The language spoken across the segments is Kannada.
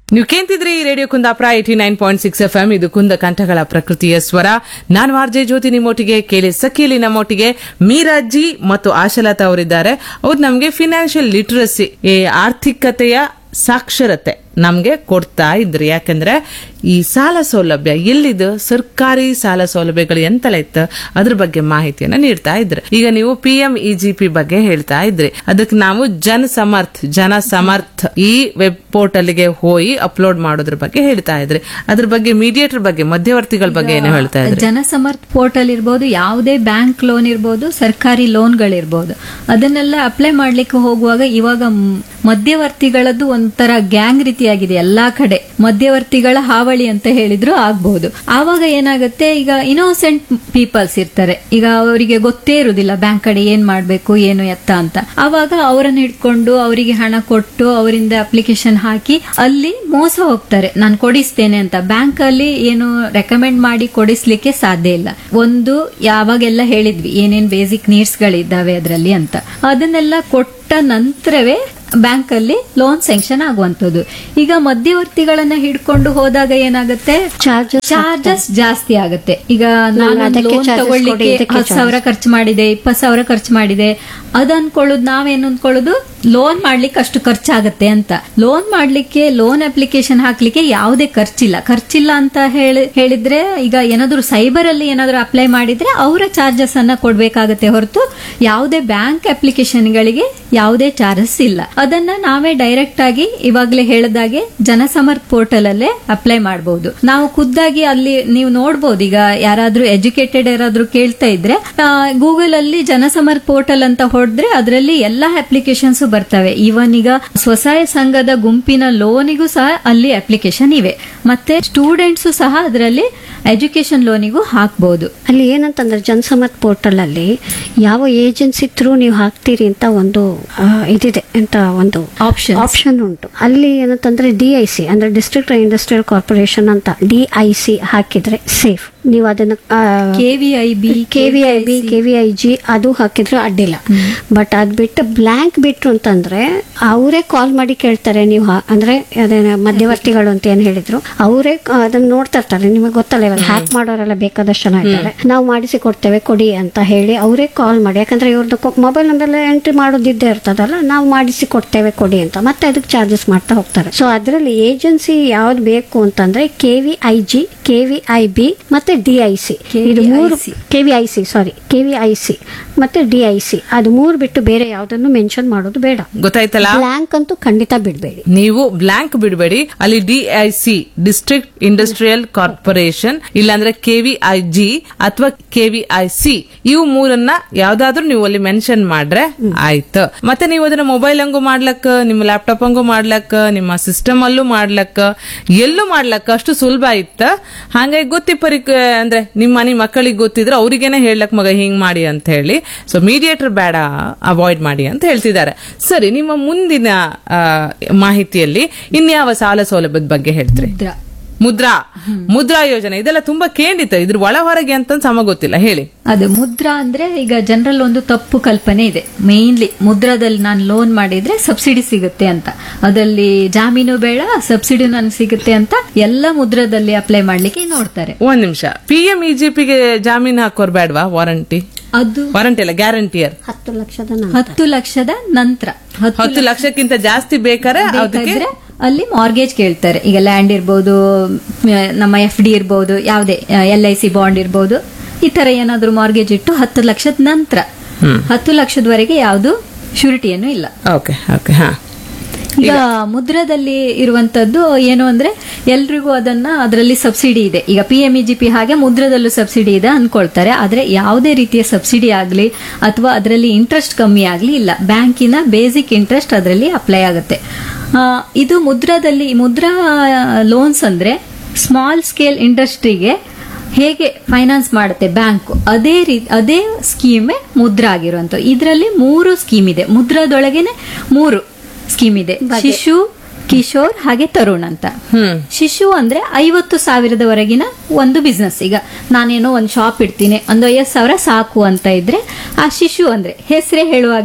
ನೀವು ಕೇಂತಿದ್ರಿ radio Kundapura eighty nine point six F M ಇದು ಕುಂದ ಕಂಠಗಳ ಪ್ರಕೃತಿಯ ಸ್ವರ ನಾನು ಆರ್ಜೆ ಜ್ಯೋತಿ ನಿಮ್ಮೊಟ್ಟಿಗೆ ಕೇಳಿ ಸಖಿಲಿ ನಮ್ಮೊಟ್ಟಿಗೆ ಮೀರಾಜಿ ಮತ್ತು ಆಶಲತಾ ಅವರಿದ್ದಾರೆ ಅವ್ರು ನಮಗೆ ಫಿನಾನ್ಷಿಯಲ್ ಲಿಟರಸಿ ಈ ಆರ್ಥಿಕತೆಯ ಸಾಕ್ಷರತೆ ನಮ್ಗೆ ಕೊಡ್ತಾ ಇದ್ರು ಯಾಕಂದ್ರೆ ಈ ಸಾಲ ಸೌಲಭ್ಯ ಎಲ್ಲಿದು ಸರ್ಕಾರಿ ಸಾಲ ಸೌಲಭ್ಯಗಳು ಎಂತೆಲ್ಲ ಇತ್ತು ಅದ್ರ ಬಗ್ಗೆ ಮಾಹಿತಿಯನ್ನ ನೀಡ್ತಾ ಇದ್ರು ಈಗ ನೀವು P M E G P ಬಗ್ಗೆ ಹೇಳ್ತಾ ಇದ್ರಿ ಅದಕ್ಕೆ ನಾವು ಜನ ಸಮರ್ಥ್ ಜನ ಸಮರ್ಥ್ ಈ ವೆಬ್ ಪೋರ್ಟಲ್ ಗೆ ಹೋಗಿ ಅಪ್ಲೋಡ್ ಮಾಡೋದ್ರ ಬಗ್ಗೆ ಹೇಳ್ತಾ ಇದ್ರಿ ಅದ್ರ ಬಗ್ಗೆ ಮೀಡಿಯೇಟರ್ ಬಗ್ಗೆ ಮಧ್ಯವರ್ತಿಗಳ ಬಗ್ಗೆ ಏನು ಹೇಳ್ತಾ ಇದ್ರಿ ಜನಸಮರ್ಥ ಪೋರ್ಟಲ್ ಇರ್ಬೋದು ಯಾವುದೇ ಬ್ಯಾಂಕ್ ಲೋನ್ ಇರ್ಬೋದು ಸರ್ಕಾರಿ ಲೋನ್ಗಳಿರ್ಬೋದು ಅದನ್ನೆಲ್ಲ ಅಪ್ಲೈ ಮಾಡ್ಲಿಕ್ಕೆ ಹೋಗುವಾಗ ಇವಾಗ ಮ್- ಮಧ್ಯವರ್ತಿಗಳದ್ದು ಒಂಥರ ಗ್ಯಾಂಗ್ ರೀತಿಯಾಗಿದೆ ಎಲ್ಲಾ ಕಡೆ ಮಧ್ಯವರ್ತಿಗಳ ಹಾವಳಿ ಅಂತ ಹೇಳಿದ್ರು ಆಗ್ಬಹುದು ಆವಾಗ ಏನಾಗುತ್ತೆ ಈಗ ಇನೋಸೆಂಟ್ ಪೀಪಲ್ಸ್ ಇರ್ತಾರೆ ಈಗ ಅವರಿಗೆ ಗೊತ್ತೇ ಇರುದಿಲ್ಲ ಬ್ಯಾಂಕ್ ಕಡೆ ಏನ್ ಮಾಡ್ಬೇಕು ಏನು ಎತ್ತ ಅಂತ ಆವಾಗ ಅವರನ್ನ ಹಿಡ್ಕೊಂಡು ಅವರಿಗೆ ಹಣ ಕೊಟ್ಟು ಅವರಿಂದ ಅಪ್ಲಿಕೇಶನ್ ಹಾಕಿ ಅಲ್ಲಿ ಮೋಸ ಹೋಗ್ತಾರೆ ನಾನು ಕೊಡಿಸ್ತೇನೆ ಅಂತ ಬ್ಯಾಂಕ್ ಅಲ್ಲಿ ಏನು ರೆಕಮೆಂಡ್ ಮಾಡಿ ಕೊಡಿಸ್ಲಿಕ್ಕೆ ಸಾಧ್ಯ ಇಲ್ಲ ಒಂದು ಯಾವಾಗೆಲ್ಲ ಹೇಳಿದ್ವಿ ಏನೇನ್ ಬೇಸಿಕ್ ನೀಡ್ಸ್ ಗಳಿದ್ದಾವೆ ಅದರಲ್ಲಿ ಅಂತ ಅದನ್ನೆಲ್ಲ ಕೊಟ್ಟ ನಂತರವೇ ಬ್ಯಾಂಕ್ ಅಲ್ಲಿ ಲೋನ್ ಸ್ಯಾಂಕ್ಷನ್ ಆಗುವಂತದ್ದು ಈಗ ಮಧ್ಯವರ್ತಿಗಳನ್ನ ಹಿಡ್ಕೊಂಡು ಹೋದಾಗ ಏನಾಗುತ್ತೆ Charges ಚಾರ್ಜಸ್ ಜಾಸ್ತಿ ಆಗುತ್ತೆ ಈಗ ನಾನು ಅದಕ್ಕೆ ಲೋನ್ charges ಕೊಡಿ, ತಗೊಳ್ಳಿಕ್ಕೆ ಇದಕ್ಕೆ ಹತ್ತು ಸಾವಿರ ಖರ್ಚು ಮಾಡಿದೆ ಇಪ್ಪತ್ತು ಸಾವಿರ ಖರ್ಚು ಮಾಡಿದೆ ಅದು ಅನ್ಕೊಳ್ಳೋದು ನಾವೇನು ಅನ್ಕೊಳ್ಳೋದು ಲೋನ್ ಮಾಡ್ಲಿಕ್ಕೆ ಅಷ್ಟು ಖರ್ಚಾಗತ್ತೆ ಅಂತ ಲೋನ್ ಮಾಡ್ಲಿಕ್ಕೆ ಲೋನ್ ಅಪ್ಲಿಕೇಶನ್ ಹಾಕ್ಲಿಕ್ಕೆ ಯಾವುದೇ ಖರ್ಚಿಲ್ಲ ಖರ್ಚಿಲ್ಲ ಅಂತ ಹೇಳಿ ಹೇಳಿದ್ರೆ ಈಗ ಏನಾದ್ರು ಸೈಬರ್ ಅಲ್ಲಿ ಏನಾದ್ರು ಅಪ್ಲೈ ಮಾಡಿದ್ರೆ ಅವರ ಚಾರ್ಜಸ್ ಅನ್ನ ಕೊಡ್ಬೇಕಾಗತ್ತೆ ಹೊರತು ಯಾವುದೇ ಬ್ಯಾಂಕ್ ಅಪ್ಲಿಕೇಶನ್ಗಳಿಗೆ ಯಾವುದೇ ಚಾರ್ಜಸ್ ಇಲ್ಲ ಅದನ್ನ ನಾವೇ ಡೈರೆಕ್ಟ್ ಆಗಿ ಇವಾಗಲೇ ಹೇಳಿದಾಗೆ ಜನಸಮರ್ಥ ಪೋರ್ಟಲ್ ಅಲ್ಲೇ ಅಪ್ಲೈ ಮಾಡಬಹುದು ನಾವು ಖುದ್ದಾಗಿ ಅಲ್ಲಿ ನೀವು ನೋಡಬಹುದು ಈಗ ಯಾರಾದ್ರೂ ಎಜುಕೇಟೆಡ್ ಯಾರಾದ್ರೂ ಕೇಳ್ತಾ ಇದ್ರೆ ಗೂಗಲ್ ಅಲ್ಲಿ ಜನಸಮರ್ಥ ಪೋರ್ಟಲ್ ಅಂತ ಹೊಡೆದ್ರೆ ಅದರಲ್ಲಿ ಎಲ್ಲಾ ಅಪ್ಲಿಕೇಶನ್ಸ್ ಬರ್ತವೆ ಈವನ್ ಈಗ ಸ್ವಸಹಾಯ ಸಂಘದ ಗುಂಪಿನ ಲೋನಿಗೂ ಸಹ ಅಲ್ಲಿ ಅಪ್ಲಿಕೇಶನ್ ಇವೆ ಮತ್ತೆ ಸ್ಟೂಡೆಂಟ್ಸ್ ಸಹ ಅದರಲ್ಲಿ ಎಜುಕೇಶನ್ ಲೋನಿಗೂ ಹಾಕ್ಬಹುದು ಅಲ್ಲಿ ಏನಂತಂದ್ರೆ ಜನಸಮತ್ ಪೋರ್ಟಲ್ ಅಲ್ಲಿ ಯಾವ ಏಜೆನ್ಸಿ ಥ್ರೂ ನೀವು ಹಾಕ್ತೀರಿ ಅಂತ ಒಂದು ಆ, ಇದಿದೆ ಅಂತ ಒಂದು Options. ಆಪ್ಷನ್ ಉಂಟು ಅಲ್ಲಿ ಏನಂತಂದ್ರೆ ಡಿ ಐ ಸಿ ಅಂದ್ರೆ ಡಿಸ್ಟ್ರಿಕ್ಟ್ ಇಂಡಸ್ಟ್ರಿಯಲ್ ಕಾರ್ಪೊರೇಷನ್ ಅಂತ ಡಿ ಐ ಸಿ ಹಾಕಿದ್ರೆ ಸೇಫ್ ನೀವು ಅದನ್ನ KVI B K V I B K V I G ಅದು ಹಾಕಿದ್ರೆ ಅಡ್ಡಿಲ್ಲ ಬಟ್ ಅದ್ ಬಿಟ್ಟು ಬ್ಲ್ಯಾಂಕ್ ಬಿಟ್ರು ಅಂತಂದ್ರೆ ಅವರೇ ಕಾಲ್ ಮಾಡಿ ಕೇಳ್ತಾರೆ ನೀವು ಹಾ- ಅಂದ್ರೆ ಅದೇನ ಮಧ್ಯವರ್ತಿಗಳು ಅಂತ ಏನ್ ಹೇಳಿದ್ರು ಅವರೇ ಅದನ್ನ ನೋಡ್ತಾ ಇರ್ತಾರೆ ನಿಮಗೆ ಗೊತ್ತಲ್ಲ ಇವಾಗ ಹ್ಯಾಕ್ ಮಾಡೋರೆಲ್ಲ ಬೇಕಾದಷ್ಟು ಜನ ಇದ್ದಾರೆ ನಾವು ಮಾಡಿಸಿ ಕೊಡ್ತೇವೆ ಕೊಡಿ ಅಂತ ಹೇಳಿ ಅವರೇ ಕಾಲ್ ಮಾಡಿ ಯಾಕಂದ್ರೆ ಇವ್ರದ್ದು ಮೊಬೈಲ್ ನಂಬರ್ ಎಂಟ್ರಿ ಮಾಡೋದಿದ್ದೇ ಇರ್ತದಲ್ಲ ನಾವು ಮಾಡಿಸಿ ಕೊಡ್ತೇವೆ ಕೊಡಿ ಅಂತ ಮತ್ತೆ ಅದಕ್ಕೆ ಚಾರ್ಜಸ್ ಮಾಡ್ತಾ ಹೋಗ್ತಾರೆ ಸೊ ಅದರಲ್ಲಿ ಏಜೆನ್ಸಿ ಯಾವ್ದು ಬೇಕು ಅಂತಂದ್ರೆ K V I G K V I B ಮತ್ತೆ ಡಿ ಐ ಸಿ ಇದು ಮೂರು KVIC. K V I C sorry K V I C ಮತ್ತೆ ಡಿ ಐ ಸಿ ಅದು ಮೂರು ಬಿಟ್ಟು ಬೇರೆ ಯಾವ್ದನ್ನು ಮೆನ್ಷನ್ ಮಾಡೋದು ಬೇಡ ಗೊತ್ತಾಯ್ತಲ್ಲ ಬ್ಲ್ಯಾಂಕ್ ಅಂತೂ ಖಂಡಿತ ಬಿಡಬೇಡಿ ನೀವು ಬ್ಲಾಂಕ್ ಬಿಡಬೇಡಿ ಅಲ್ಲಿ ಡಿಐಸಿ ಡಿಸ್ಟ್ರಿಕ್ಟ್ ಇಂಡಸ್ಟ್ರಿಯಲ್ ಕಾರ್ಪೊರೇಷನ್ ಇಲ್ಲಾಂದ್ರೆ ಕೆವಿಐ ಜಿ ಅಥವಾ ಕೆವಿಐ ಸಿ ಇವು ಮೂರನ್ನ ಯಾವ್ದಾದ್ರು ನೀವು ಅಲ್ಲಿ ಮೆನ್ಷನ್ ಮಾಡ್ರೆ ಆಯ್ತು ಮತ್ತೆ ನೀವು ಅದನ್ನ ಮೊಬೈಲ್ ಹಂಗು ಮಾಡ್ಲಕ್ಕ ನಿಮ್ಮ ಲ್ಯಾಪ್ಟಾಪ್ ಹಂಗು ಮಾಡ್ಲಕ್ಕ ನಿಮ್ಮ ಸಿಸ್ಟಮ್ ಅಲ್ಲೂ ಮಾಡ್ಲಕ್ಕ ಎಲ್ಲೂ ಮಾಡ್ಲಕ್ಕ ಅಷ್ಟು ಸುಲಭ ಇತ್ತ ಹಾಗಾಗಿ ಗೊತ್ತಿಪ್ಪರಿ ಅಂದ್ರೆ ನಿಮ್ಮ ಮನೆ ಮಕ್ಕಳಿಗೆ ಗೊತ್ತಿದ್ರೆ ಅವ್ರಿಗೇನೆ ಹೇಳಕ್ ಮಗ ಹಿಂಗ್ ಮಾಡಿ ಅಂತ ಹೇಳಿ ಸೊ ಮೀಡಿಯೇಟರ್ ಬೇಡ ಅವಾಯ್ಡ್ ಮಾಡಿ ಅಂತ ಹೇಳ್ತಿದ್ದಾರೆ ಸರಿ ನಿಮ್ಮ ಮುಂದಿನ ಆ, ಮಾಹಿತಿಯಲ್ಲಿ ಇನ್ಯಾವ ಸಾಲ ಸೌಲಭ್ಯದ ಬಗ್ಗೆ ಹೇಳ್ತೀರಿ ಮುದ್ರಾ. ಮುದ್ರಾ ಮುದ್ರಾ ಯೋಜನೆ ಇದೆಲ್ಲ ತುಂಬಾ ಕೇಂದ್ರಿತ ಇದ್ರ ಒಳ ಹೊರಗೆ ಅಂತ ಸಮ ಗೊತ್ತಿಲ್ಲ ಹೇಳಿ ಅದು ಮುದ್ರಾ ಅಂದ್ರೆ ಈಗ ಜನರಲ್ ಒಂದು ತಪ್ಪು ಕಲ್ಪನೆ ಇದೆ ಮೇನ್ಲಿ ಮುದ್ರಾದಲ್ಲಿ ನಾನು ಲೋನ್ ಮಾಡಿದ್ರೆ ಸಬ್ಸಿಡಿ ಸಿಗುತ್ತೆ ಅಂತ ಅದಲ್ಲಿ ಜಾಮೀನು ಬೇಡ ಸಬ್ಸಿಡಿ ನನಗೆ ಸಿಗುತ್ತೆ ಅಂತ ಎಲ್ಲ ಮುದ್ರಾದಲ್ಲಿ ಅಪ್ಲೈ ಮಾಡ್ಲಿಕ್ಕೆ ನೋಡ್ತಾರೆ ಒಂದ್ ನಿಮಿಷ ಪಿ ಎಂ ಗೆ ಜಾಮೀನ್ ಹಾಕೋರ್ ಬೇಡವಾ ವಾರಂಟಿ ಅದು ವಾರಂಟಿ ಅಲ್ಲ ಗ್ಯಾರಂಟಿಯರ್ ಹತ್ತು ಲಕ್ಷದ ನಂತರ ಹತ್ತು ಲಕ್ಷದ ನಂತರ ಹತ್ತು ಲಕ್ಷಕ್ಕಿಂತ ಜಾಸ್ತಿ ಬೇಕಾರೆ ಅದಕ್ಕೆ ಬೇಕಾದ್ರೆ ಅಲ್ಲಿ ಮಾರ್ಗೇಜ್ ಕೇಳ್ತಾರೆ ಈಗ ಲ್ಯಾಂಡ್ ಇರ್ಬೋದು ಮ್, ನಮ್ಮ ಎಫ್ ಡಿ ಇರ್ಬೋದು ಯಾವುದೇ ಎಲ್ ಐ ಸಿ ಬಾಂಡ್ ಇರ್ಬೋದು ಈ ತರ ಏನಾದ್ರೂ ಮಾರ್ಗೇಜ್ ಇಟ್ಟು ಹತ್ತು ಲಕ್ಷದ ನಂತರ ಹತ್ತು ಲಕ್ಷದವರೆಗೆ ಯಾವುದು ಶ್ಯೂರಿಟಿಯನ್ನು ಇಲ್ಲ ಓಕೆ ಓಕೆ ಹಾ ಈಗ ಮುದ್ರದಲ್ಲಿ ಇರುವಂತದ್ದು ಏನು ಅಂದ್ರೆ ಎಲ್ರಿಗೂ ಅದನ್ನ ಅದರಲ್ಲಿ ಸಬ್ಸಿಡಿ ಇದೆ ಈಗ ಪಿ ಎಂ ಜಿ ಪಿ ಹಾಗೆ ಮುದ್ರದಲ್ಲೂ ಸಬ್ಸಿಡಿ ಇದೆ ಅನ್ಕೊಳ್ತಾರೆ ಆದ್ರೆ ಯಾವುದೇ ರೀತಿಯ ಸಬ್ಸಿಡಿ ಆಗ್ಲಿ ಅಥವಾ ಅದರಲ್ಲಿ ಇಂಟ್ರೆಸ್ಟ್ ಕಮ್ಮಿ ಆಗ್ಲಿ ಇಲ್ಲ ಬ್ಯಾಂಕಿನ ಬೇಸಿಕ್ ಇಂಟ್ರೆಸ್ಟ್ ಅದರಲ್ಲಿ ಅಪ್ಲೈ ಆಗುತ್ತೆ ಆ, ಇದು ಮುದ್ರಾದಲ್ಲಿ ಮುದ್ರಾ ಲೋನ್ಸ್ ಅಂದ್ರೆ ಸ್ಮಾಲ್ ಸ್ಕೇಲ್ ಇಂಡಸ್ಟ್ರಿಗೆ ಹೇಗೆ ಫೈನಾನ್ಸ್ ಮಾಡುತ್ತೆ ಬ್ಯಾಂಕ್ ಅದೇ ರೀತಿ ಅದೇ ಸ್ಕೀಮೇ ಮುದ್ರಾ ಆಗಿರುವಂತ ಇದರಲ್ಲಿ ಮೂರು ಸ್ಕೀಮ್ ಇದೆ ಮುದ್ರಾದೊಳಗೇನೆ ಮೂರು ಸ್ಕೀಮ್ ಇದೆ ಶಿಶು ಕಿಶೋರ್ ಹಾಗೆ ತರುಣ್ ಅಂತ ಹ್ಮ್ ಶಿಶು ಅಂದ್ರೆ ಐವತ್ತು ಸಾವಿರದವರೆಗಿನ ಒಂದು ಬಿಸ್ನೆಸ್ ಈಗ ನಾನೇನೋ ಒಂದು ಶಾಪ್ ಇಡ್ತೀನಿ ಒಂದು ಐವತ್ತು ಸಾವಿರ ಸಾಕು ಅಂತ ಇದ್ರೆ ಆ ಶಿಶು ಅಂದ್ರೆ ಹೆಸರೇ ಹೇಳುವಾಗೆ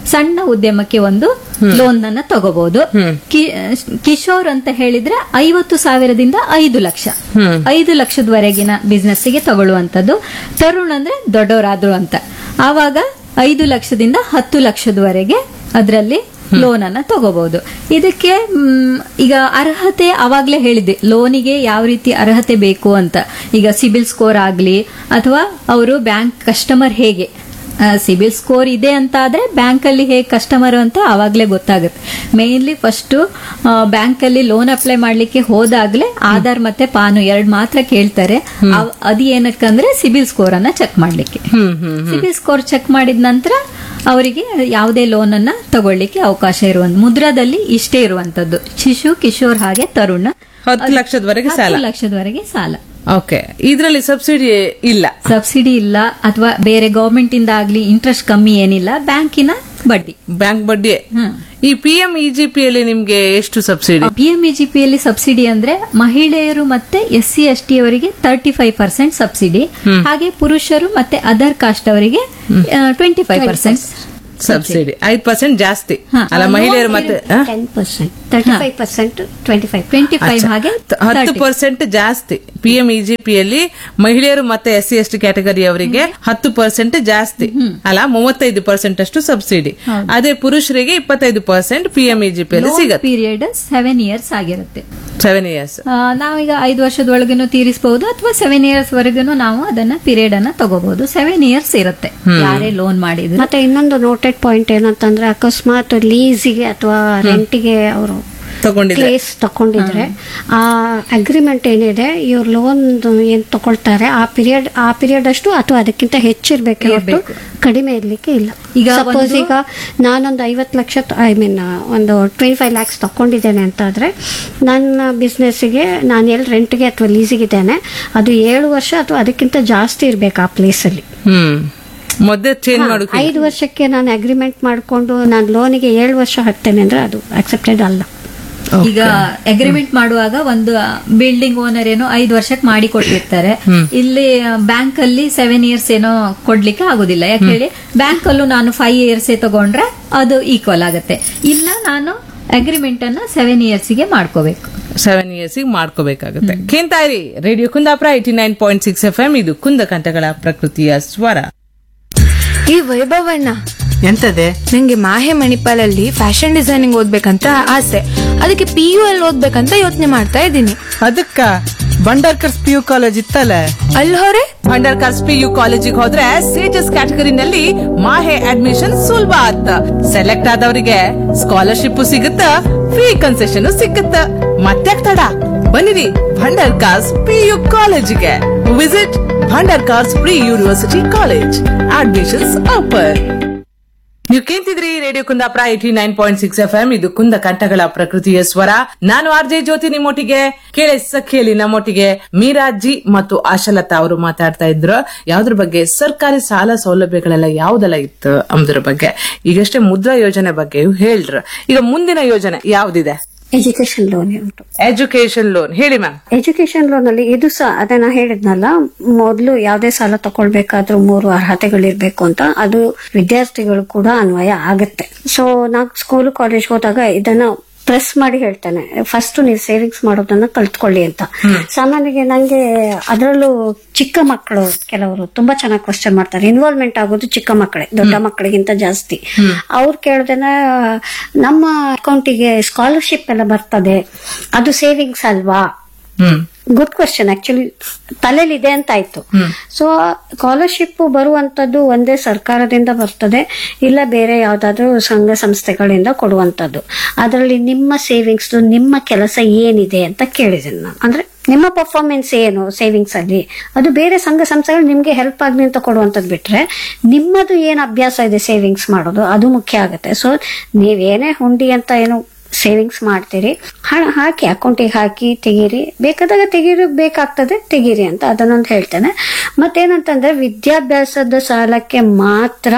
ಸಣ್ಣ ಉದ್ಯಮಕ್ಕೆ ಒಂದು ಲೋನ್ ಅನ್ನ ತಗೋಬಹುದು ಕಿ- ಕಿಶೋರ್ ಅಂತ ಹೇಳಿದ್ರೆ ಐವತ್ತು ಸಾವಿರದಿಂದ ಐದು ಲಕ್ಷ ಐದು ಲಕ್ಷದವರೆಗಿನ ಬಿಸ್ನೆಸ್ ಗೆ ತಗೊಳ್ಳುವಂತದ್ದು ತರುಣ್ ಅಂದ್ರೆ ದೊಡ್ಡವರಾದ್ರು ಅಂತ ಆವಾಗ ಐದು ಲಕ್ಷದಿಂದ ಹತ್ತು ಲಕ್ಷದವರೆಗೆ ಅದರಲ್ಲಿ ಲೋನ್ ಅನ್ನ ತಗೋಬಹುದು ಇದಕ್ಕೆ ಮ್, ಈಗ ಅರ್ಹತೆ ಅವಾಗ್ಲೇ ಹೇಳಿದ್ದೆ ಲೋನಿಗೆ ಯಾವ ರೀತಿ ಅರ್ಹತೆ ಬೇಕು ಅಂತ ಈಗ ಸಿಬಿಲ್ ಸ್ಕೋರ್ ಆಗ್ಲಿ ಅಥವಾ ಅವರು ಬ್ಯಾಂಕ್ ಕಸ್ಟಮರ್ ಹೇಗೆ ಸಿಬಿಲ್ ಸ್ಕೋರ್ ಇದೆ ಅಂತ ಆದ್ರೆ ಬ್ಯಾಂಕ್ ಅಲ್ಲಿ ಹೇಗೆ ಕಸ್ಟಮರ್ ಅಂತ ಅವಾಗ್ಲೇ ಗೊತ್ತಾಗುತ್ತೆ ಮೇನ್ಲಿ ಫಸ್ಟ್ ಬ್ಯಾಂಕ್ ಅಲ್ಲಿ ಲೋನ್ ಅಪ್ಲೈ ಮಾಡ್ಲಿಕ್ಕೆ ಹೋದಾಗ್ಲೇ ಆಧಾರ್ ಮತ್ತೆ ಪಾನು ಎರಡ್ ಮಾತ್ರ ಕೇಳ್ತಾರೆ ಅವ್- ಅದು ಏನಕ್ಕಂದ್ರೆ ಸಿಬಿಲ್ ಸ್ಕೋರ್ ಅನ್ನ ಚೆಕ್ ಮಾಡ್ಲಿಕ್ಕೆ hmm hmm CIBIL score check ಮಾಡಿದ ನಂತರ ಅವರಿಗೆ ಯಾವುದೇ ಲೋನ್ ಅನ್ನ ತಗೊಳ್ಳಿಕ್ಕೆ ಅವಕಾಶ ಇರುವಂತ ಮುದ್ರಾದಲ್ಲಿ ಇಷ್ಟೇ ಇರುವಂತದ್ದು ಶಿಶು ಕಿಶೋರ್ ಹಾಗೆ ತರುಣ್ ಹತ್ತು ಲಕ್ಷದವರೆಗೆ ಸಾಲ ಹತ್ತು ಲಕ್ಷದವರೆಗೆ ಸಾಲ ಓಕೆ ಇದರಲ್ಲಿ ಸಬ್ಸಿಡಿ ಇಲ್ಲ ಸಬ್ಸಿಡಿ ಇಲ್ಲ ಅಥವಾ ಬೇರೆ ಗವರ್ಮೆಂಟ್ ಇಂದ ಆಗ್ಲಿ ಇಂಟ್ರೆಸ್ಟ್ ಕಮ್ಮಿ ಏನಿಲ್ಲ ಬ್ಯಾಂಕಿನ ಬಡ್ಡಿ ಬ್ಯಾಂಕ್ ಬಡ್ಡಿ ಹ್ಮ್. ಈ ಪಿ ಎಂ ಇಜಿಪಿ ಅಲ್ಲಿ ನಿಮ್ಗೆ ಎಷ್ಟು ಸಬ್ಸಿಡಿ ಪಿಎಂಇಜಿಪಿ ಯಲ್ಲಿ ಸಬ್ಸಿಡಿ ಅಂದ್ರೆ ಮಹಿಳೆಯರು ಮತ್ತೆ ಎಸ್ ಸಿ ಎಸ್ ಟಿ ಅವರಿಗೆ ತರ್ಟಿ ಫೈವ್ ಪರ್ಸೆಂಟ್ ಸಬ್ಸಿಡಿ ಹಾಗೆ ಪುರುಷರು ಮತ್ತೆ ಅದರ್ ಕಾಸ್ಟ್ ಅವರಿಗೆ ಟ್ವೆಂಟಿ ಫೈವ್ ಪರ್ಸೆಂಟ್ ಸಬ್ಸಿಡಿ ಐದ್ ಪರ್ಸೆಂಟ್ ಜಾಸ್ತಿ ಹಾ. ಅಲ್ಲ ಮಹಿಳೆಯರು ಮತ್ತೆ ಆ? Ten percent thirty five percent twenty five twenty five ಹಾಗೆ ತ- ಹತ್ತು 30. ಪರ್ಸೆಂಟ್ ಜಾಸ್ತಿ ಪಿ ಎಂ ಇಜಿಪಿ ಯಲ್ಲಿ ಮಹಿಳೆಯರು ಮತ್ತೆ S C S T category ಅವರಿಗೆ ಹತ್ತು ಪರ್ಸೆಂಟ್ ಜಾಸ್ತಿ ಅಲ್ಲ ಮೂವತ್ತೈದು ಪರ್ಸೆಂಟ್ ಅಷ್ಟು ಸಬ್ಸಿಡಿ ಅದೇ ಪುರುಷರಿಗೆ ಇಪ್ಪತ್ತೈದು ಪರ್ಸೆಂಟ್ ಪಿ ಎಂ ಇಜಿಪಿ ಅಲ್ಲಿ ಸಿಗತ್ತೆ ಪೀರಿಯಡ್ ಸೆವೆನ್ ಇಯರ್ಸ್ ಆಗಿರುತ್ತೆ ಸೆವೆನ್ ಇಯರ್ಸ್ ಆ, ನಾವೀಗ ಐದು ವರ್ಷದೊಳಗೇನು ತೀರಿಸಬಹುದು ಅಥವಾ ಸೆವೆನ್ ಇಯರ್ಸ್ ವರೆಗೂ ನಾವು ಅದನ್ನ ಪೀರಿಯಡ್ ಅನ್ನ ತಗೋಬಹುದು ಸೆವೆನ್ ಇಯರ್ಸ್ ಇರುತ್ತೆ ಯಾರೇ ಲೋನ್ ಮಾಡಿದ್ರು ಮತ್ತೆ ಇನ್ನೊಂದು ನೋಟೆಡ್ ಪಾಯಿಂಟ್ ಏನಂತಂದ್ರೆ ಅಕಸ್ಮಾತ್ ಲೀಸಿಗೆ ಅಥವಾ ರೆಂಟಿಗೆ ಅವರು ತಗೊಂಡಿದ್ರೆ ಪ್ಲೇಸ್ ತಕೊಂಡಿದ್ರೆ ಆ ಅಗ್ರಿಮೆಂಟ್ ಏನಿದೆ ಇವ್ರು ಲೋನ್ ಏನ್ ತಗೊಳ್ತಾರೆ ಆ ಪೀರಿಯಡ್ ಆ ಪೀರಿಯಡ್ ಅಷ್ಟು ಅಥವಾ ಅದಕ್ಕಿಂತ ಹೆಚ್ಚಿರ್ಬೇಕು ಹೊರತು ಕಡಿಮೆ ಇರ್ಲಿಕ್ಕೆ ಇಲ್ಲ ಈಗ ಈಗ ಸಪೋಸ್ ಒಂದು- ಈಗ ನಾನೊಂದು ಐವತ್ತು ಲಕ್ಷ ಐ ಮೀನ್ ಒಂದು ಟ್ವೆಂಟಿ ಫೈವ್ ಲ್ಯಾಕ್ಸ್ ತಕೊಂಡಿದ್ದೇನೆ ಅಂತ ಆದ್ರೆ ನನ್ನ ಬಿಸ್ನೆಸ್ಗೆ ನಾನು ಎಲ್ಲಿ ರೆಂಟ್ಗೆ ಅಥವಾ ಲೀಸಿಗಿದ್ದೇನೆ ಅದು ಏಳು ವರ್ಷ ಅಥವಾ ಅದಕ್ಕಿಂತ ಜಾಸ್ತಿ ಇರ್ಬೇಕು ಆ ಪ್ಲೇಸಲ್ಲಿ ಹ್ಮ್ ಮೊದ್ಲೇ ಚೇಂಜ್ ಮಾಡೋಕೆ ಐದು ವರ್ಷಕ್ಕೆ ನಾನು ಅಗ್ರಿಮೆಂಟ್ ಮಾಡಿಕೊಂಡು ನಾನು ಲೋನಿಗೆ ಏಳು ವರ್ಷ ಹಾಕ್ತೇನೆ ಅಂದ್ರೆ ಅದು ಅಕ್ಸೆಪ್ಟೆಡ್ ಅಲ್ಲ ಈಗ ಅಗ್ರಿಮೆಂಟ್ ಮಾಡುವಾಗ ಒಂದು ಬಿಲ್ಡಿಂಗ್ ಓನರ್ ಏನೋ ಐದು ವರ್ಷಕ್ಕೆ ಮಾಡಿ ಕೊಟ್ಟಿರ್ತಾರೆ ಇಲ್ಲಿ ಬ್ಯಾಂಕ್ ಅಲ್ಲಿ ಸೆವೆನ್ ಇಯರ್ಸ್ ಏನೋ ಕೊಡ್ಲಿಕ್ಕೆ ಆಗುದಿಲ್ಲ ಯಾಕೆ ಹೇಳಿ ಬ್ಯಾಂಕ್ ಅಲ್ಲೂ ನಾನು ಫೈವ್ ಇಯರ್ಸ್ ತಗೊಂಡ್ರೆ ಅದು ಈಕ್ವಲ್ ಆಗುತ್ತೆ ಇಲ್ಲ ನಾನು ಅಗ್ರಿಮೆಂಟ್ ಅನ್ನ ಸೆವೆನ್ ಇಯರ್ಸ್ ಗೆ ಮಾಡ್ಕೋಬೇಕು ಸೆವೆನ್ ಇಯರ್ಸ್ ಮಾಡ್ಕೋಬೇಕಾಗುತ್ತೆ ಕೇಂತಾಯಿರಿ radio Kundapura eighty nine point six F M ಇದು ಕುಂದ ಕಂಠಗಳ ಪ್ರಕೃತಿಯ ಸ್ವರ ಈ ವೈಭವಣ್ಣ ಎಂತದೆ ನಂಗೆ ಮಾಹೆ ಮಣಿಪಾಲಲ್ಲಿ ಫ್ಯಾಷನ್ ಡಿಸೈನಿಂಗ್ ಓದ್ಬೇಕಂತ ಆಸೆ ಅದಕ್ಕೆ ಪಿ ಯು ಅಲ್ಲಿ ಓದ್ಬೇಕಂತ ಯೋಚನೆ ಮಾಡ್ತಾ ಇದ್ದೀನಿ ಅದಕ್ಕ ಬಂಡಾರ್ಕರ್ಸ್ ಪಿ ಯು ಕಾಲೇಜ್ ಇತ್ತಲ್ಲ ಅಲ್ಲಿ ಹೊರೆ ಅಂಡರ್ ಕಾರ್ಸ್ ಪಿ ಯು ಕಾಲೇಜಿಗೆ ಹೋದ್ರೆ ಸೇಜಸ್ ಕ್ಯಾಟಗರಿನಲ್ಲಿ ಮಾಹೆ ಅಡ್ಮಿಷನ್ ಸುಲಭ ಆತ ಸೆಲೆಕ್ಟ್ ಆದವರಿಗೆ ಸ್ಕಾಲರ್ಶಿಪ್ ಸಿಗುತ್ತ ಫ್ರೀ ಕನ್ಸೆಷನ್ ಸಿಕ್ಕುತ್ತ ಮತ್ತೆ ತಡ ಬನ್ನಿರಿ ಭಂಡಾರ್ ಕಾರ್ಸ್ ಪಿ ಯು ಕಾಲೇಜಿಗೆ visit Bhandarkars pre university college admissions offer ನೀವು ಕೇಳ್ತಿದ್ರಿ radio Kundapura eighty nine point six F M ಇದು ಕುಂದ ಕಂಠಗಳ ಪ್ರಕೃತಿಯ ಸ್ವರ ನಾನು ಆರ್ ಜೆ ಜ್ಯೋತಿ ನಿಮ್ಮೊಟ್ಟಿಗೆ ಕೇಳಿ ಸಖಿಯಲ್ಲಿ ನಮ್ಮೊಟ್ಟಿಗೆ ಮೀರಾಜಿ ಮತ್ತು ಆಶಲತಾ ಅವರು ಮಾತಾಡ್ತಾ ಇದ್ರು ಯಾವ್ದ್ರ ಬಗ್ಗೆ ಸರ್ಕಾರಿ ಸಾಲ ಸೌಲಭ್ಯಗಳೆಲ್ಲ ಯಾವ್ದೆಲ್ಲ ಇತ್ತು ಅಂದ್ರ ಬಗ್ಗೆ ಈಗಷ್ಟೇ ಮುದ್ರಾ ಯೋಜನೆ ಬಗ್ಗೆ ಹೇಳ್ರ ಈಗ ಮುಂದಿನ ಯೋಜನೆ ಯಾವ್ದಿದೆ ಎಜುಕೇಶನ್ ಲೋನ್ ಉಂಟು ಎಜುಕೇಶನ್ ಲೋನ್ ಹೇಳಿ ಮ್ಯಾಮ್ ಎಜುಕೇಶನ್ ಲೋನ್ ಅಲ್ಲಿ ಇದು ಸಹ ಅದನ್ನ ಹೇಳಿದ್ನಲ್ಲ ಮೊದಲು ಯಾವುದೇ ಸಾಲ ತಗೊಳ್ಬೇಕಾದ್ರೂ ಮೂರು ಅರ್ಹತೆಗಳಿರ್ಬೇಕು ಅಂತ ಅದು ವಿದ್ಯಾರ್ಥಿಗಳು ಕೂಡ ಅನ್ವಯ ಆಗುತ್ತೆ ಸೊ ನಾವು ಸ್ಕೂಲ್ ಕಾಲೇಜ್ ಹೋದಾಗ ಇದನ್ನ ಪ್ರೆಸ್ ಮಾಡಿ ಹೇಳ್ತೇನೆ ಫಸ್ಟ್ ನೀವು ಸೇವಿಂಗ್ಸ್ ಮಾಡೋದನ್ನ ಕಲ್ತ್ಕೊಳ್ಳಿ ಅಂತ ಸಾಮಾನ್ಯವಾಗಿ ನಂಗೆ ಅದರಲ್ಲೂ ಚಿಕ್ಕ ಮಕ್ಕಳು ಕೆಲವರು ತುಂಬಾ ಚೆನ್ನಾಗಿ ಕ್ವಶನ್ ಮಾಡ್ತಾರೆ ಇನ್ವಾಲ್ವ್ಮೆಂಟ್ ಆಗೋದು ಚಿಕ್ಕ ಮಕ್ಕಳೇ ದೊಡ್ಡ ಮಕ್ಕಳಿಗಿಂತ ಜಾಸ್ತಿ ಅವ್ರು ಕೇಳ್ದೇನ ನಮ್ಮ ಅಕೌಂಟಿಗೆ ಸ್ಕಾಲರ್ಶಿಪ್ ಎಲ್ಲ ಬರ್ತದೆ ಅದು ಸೇವಿಂಗ್ಸ್ ಅಲ್ವಾ ಹ್ಮ್ ಗುಡ್ ಕ್ವಶನ್ ಆಕ್ಚುಲಿ ತಲೆಯಲ್ಲಿ ಇದೆ ಅಂತ ಆಯ್ತು ಸೊ ಸ್ಕಾಲರ್ಶಿಪ್ ಬರುವಂತದ್ದು ಒಂದೇ ಸರ್ಕಾರದಿಂದ ಬರ್ತದೆ ಇಲ್ಲ ಬೇರೆ ಯಾವ್ದಾದ್ರು ಸಂಘ ಸಂಸ್ಥೆಗಳಿಂದ ಕೊಡುವಂತದ್ದು ಅದರಲ್ಲಿ ನಿಮ್ಮ ಸೇವಿಂಗ್ಸ್ ನಿಮ್ಮ ಕೆಲಸ ಏನಿದೆ ಅಂತ ಕೇಳಿದ್ದೇನೆ ನಾನು ಅಂದ್ರೆ ನಿಮ್ಮ ಪರ್ಫಾರ್ಮೆನ್ಸ್ ಏನು ಸೇವಿಂಗ್ಸ್ ಅಲ್ಲಿ ಅದು ಬೇರೆ ಸಂಘ ಸಂಸ್ಥೆಗಳು ನಿಮ್ಗೆ ಹೆಲ್ಪ್ ಆಗ್ಲಿ ಅಂತ ಕೊಡುವಂತದ್ದು ಬಿಟ್ರೆ ನಿಮ್ಮದು ಏನು ಅಭ್ಯಾಸ ಇದೆ ಸೇವಿಂಗ್ಸ್ ಮಾಡೋದು ಅದು ಮುಖ್ಯ ಆಗುತ್ತೆ ಸೊ ನೀವೇನೇ ಹುಂಡಿ ಅಂತ ಏನು ಸೇವಿಂಗ್ಸ್ ಮಾಡ್ತೀರಿ ಹಣ ಹಾಕಿ ಅಕೌಂಟಿಗೆ ಹಾಕಿ ತೆಗೀರಿ ಬೇಕಾದಾಗ ತೆಗೀರಿ ಬೇಕಾಗ್ತದೆ ತೆಗೀರಿ ಅಂತ ಅದನ್ನೊಂದು ಹೇಳ್ತೇನೆ ಮತ್ತೇನಂತಂದ್ರೆ ವಿದ್ಯಾಭ್ಯಾಸದ ಸಾಲಕ್ಕೆ ಮಾತ್ರ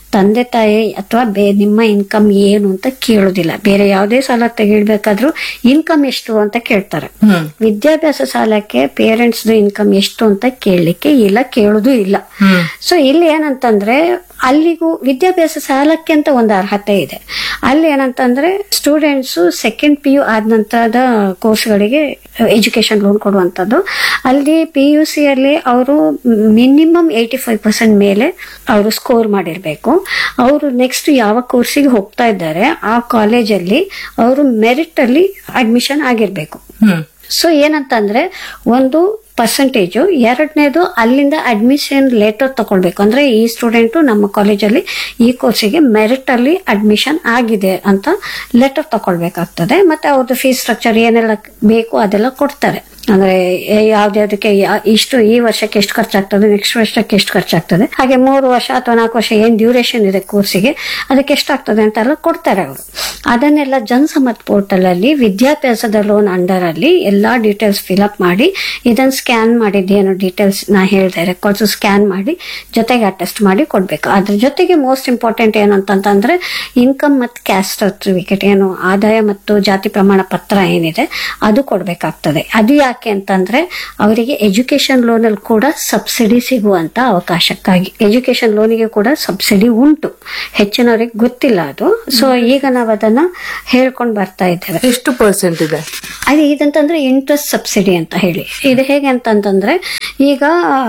ತಂದೆ ತಾಯಿ ಅಥವಾ ಬೇ ನಿಮ್ಮ ಇನ್ಕಮ್ ಏನು ಅಂತ ಕೇಳೋದಿಲ್ಲ ಬೇರೆ ಯಾವುದೇ ಸಾಲ ತೆಗಿಳ್ಬೇಕಾದ್ರೂ ಇನ್ಕಮ್ ಎಷ್ಟು ಅಂತ ಕೇಳ್ತಾರೆ ವಿದ್ಯಾಭ್ಯಾಸ ಸಾಲಕ್ಕೆ ಪೇರೆಂಟ್ಸ್ ಇನ್ಕಮ್ ಎಷ್ಟು ಅಂತ ಕೇಳಲಿಕ್ಕೆ ಇಲ್ಲ ಕೇಳೋದು ಇಲ್ಲ ಸೊ ಇಲ್ಲಿ ಏನಂತಂದ್ರೆ ಅಲ್ಲಿಗೂ ವಿದ್ಯಾಭ್ಯಾಸ ಸಾಲಕ್ಕೆ ಅಂತ ಒಂದು ಅರ್ಹತೆ ಇದೆ ಅಲ್ಲಿ ಏನಂತಂದ್ರೆ ಸ್ಟೂಡೆಂಟ್ಸ್ ಸೆಕೆಂಡ್ ಪಿ ಯು ಆದ ನಂತರದ ಕೋರ್ಸ್ಗಳಿಗೆ ಎಜುಕೇಶನ್ ಲೋನ್ ಕೊಡುವಂಥದ್ದು ಅಲ್ಲಿ ಪಿ ಯು ಸಿ ಅಲ್ಲಿ ಅವರು ಮಿನಿಮಮ್ ಏಯ್ಟಿ ಫೈವ್ ಪರ್ಸೆಂಟ್ ಮೇಲೆ ಅವರು ಸ್ಕೋರ್ ಮಾಡಿರಬೇಕು ಅವರು ನೆಕ್ಸ್ಟ್ ಯಾವ ಕೋರ್ಸಿಗೆ ಹೋಗ್ತಾ ಇದ್ದಾರೆ ಆ ಕಾಲೇಜಲ್ಲಿ ಅವರು ಮೆರಿಟ್ ಅಲ್ಲಿ ಅಡ್ಮಿಷನ್ ಆಗಿರ್ಬೇಕು ಹ್ಮ್ ಸೊ ಏನಂತಂದ್ರೆ ಒಂದು ಪರ್ಸೆಂಟೇಜು ಎರಡನೇದು ಅಲ್ಲಿಂದ ಅಡ್ಮಿಷನ್ ಲೆಟರ್ ತಗೊಳ್ಬೇಕು ಅಂದ್ರೆ ಈ ಸ್ಟೂಡೆಂಟು ನಮ್ಮ ಕಾಲೇಜಲ್ಲಿ ಈ ಕೋರ್ಸಿಗೆ ಮೆರಿಟ್ ಅಲ್ಲಿ ಅಡ್ಮಿಷನ್ ಆಗಿದೆ ಅಂತ ಲೆಟರ್ ತಗೊಳ್ಬೇಕಾಗ್ತದೆ ಮತ್ತೆ ಅವ್ರದ್ದು ಫೀಸ್ ಸ್ಟ್ರಕ್ಚರ್ ಏನೆಲ್ಲ ಬೇಕು ಅದೆಲ್ಲ ಕೊಡ್ತಾರೆ ಅಂದ್ರೆ ಯಾವ್ದ್ಯಾವ್ದಕ್ಕೆ ಯಾ- ಇಷ್ಟು ಈ ವರ್ಷಕ್ಕೆ ಎಷ್ಟು ಖರ್ಚಾಗ್ತದೆ ನೆಕ್ಸ್ಟ್ ವರ್ಷಕ್ಕೆ ಎಷ್ಟು ಖರ್ಚಾಗ್ತದೆ ಹಾಗೆ ಮೂರು ವರ್ಷ ಅಥವಾ ನಾಲ್ಕು ವರ್ಷ ಏನ್ ಡ್ಯೂರೇಷನ್ ಇದೆ ಕೋರ್ಸಿಗೆ ಅದಕ್ಕೆ ಎಷ್ಟಾಗ್ತದೆ ಅಂತೆಲ್ಲ ಕೊಡ್ತಾರೆ ಅವರು ಅದನ್ನೆಲ್ಲ ಜನಸಮ್ಮತ್ ಪೋರ್ಟಲ್ ಅಲ್ಲಿ ವಿದ್ಯಾಭ್ಯಾಸದ ಲೋನ್ ಅಂಡರ್ ಅಲ್ಲಿ ಎಲ್ಲಾ ಡೀಟೇಲ್ಸ್ ಫಿಲ್ಅಪ್ ಮಾಡಿ ಇದನ್ನ ಸ್ಕ್ಯಾನ್ ಮಾಡಿದ್ದೇನು ಡೀಟೇಲ್ಸ್ ನಾ ಹೇಳಿದೆ ರೆಕಾರ್ಡ್ಸ್ ಸ್ಕ್ಯಾನ್ ಮಾಡಿ ಜೊತೆಗೆ ಅಟೆಸ್ಟ್ ಮಾಡಿ ಕೊಡ್ಬೇಕು ಅದ್ರ ಜೊತೆಗೆ ಮೋಸ್ಟ್ ಇಂಪಾರ್ಟೆಂಟ್ ಏನು ಅಂತಂತಂದ್ರೆ ಇನ್ಕಮ್ ಮತ್ತು ಕ್ಯಾಸ್ಟ್ ಸರ್ಟಿಫಿಕೇಟ್ ಏನು ಆದಾಯ ಮತ್ತು ಜಾತಿ ಪ್ರಮಾಣ ಪತ್ರ ಏನಿದೆ ಅದು ಕೊಡ್ಬೇಕಾಗ್ತದೆ ಅದು ಯಾಕೆ ಅಂತಂದ್ರೆ ಅವರಿಗೆ ಎಜುಕೇಶನ್ ಲೋನ್ ಅಲ್ಲಿ ಕೂಡ ಸಬ್ಸಿಡಿ ಸಿಗುವಂತ ಅವಕಾಶಕ್ಕಾಗಿ ಎಜುಕೇಶನ್ ಲೋನಿಗೆ ಕೂಡ ಸಬ್ಸಿಡಿ ಉಂಟು ಹೆಚ್ಚಿನವರಿಗೆ ಗೊತ್ತಿಲ್ಲ ಅದು ಸೊ ಈಗ ನಾವು ಅದನ್ನ ಹೇಳ್ಕೊಂಡು ಬರ್ತಾ ಇದ್ದೇವೆ ಎಷ್ಟು ಪರ್ಸೆಂಟ್ ಇದೆ ಅದು ಇದಂತಂದ್ರೆ ಇಂಟ್ರೆಸ್ಟ್ ಸಬ್ಸಿಡಿ ಅಂತ ಹೇಳಿ ಇದು ಹೇಗೆ ಅಂತಂತಂದ್ರೆ ಈಗ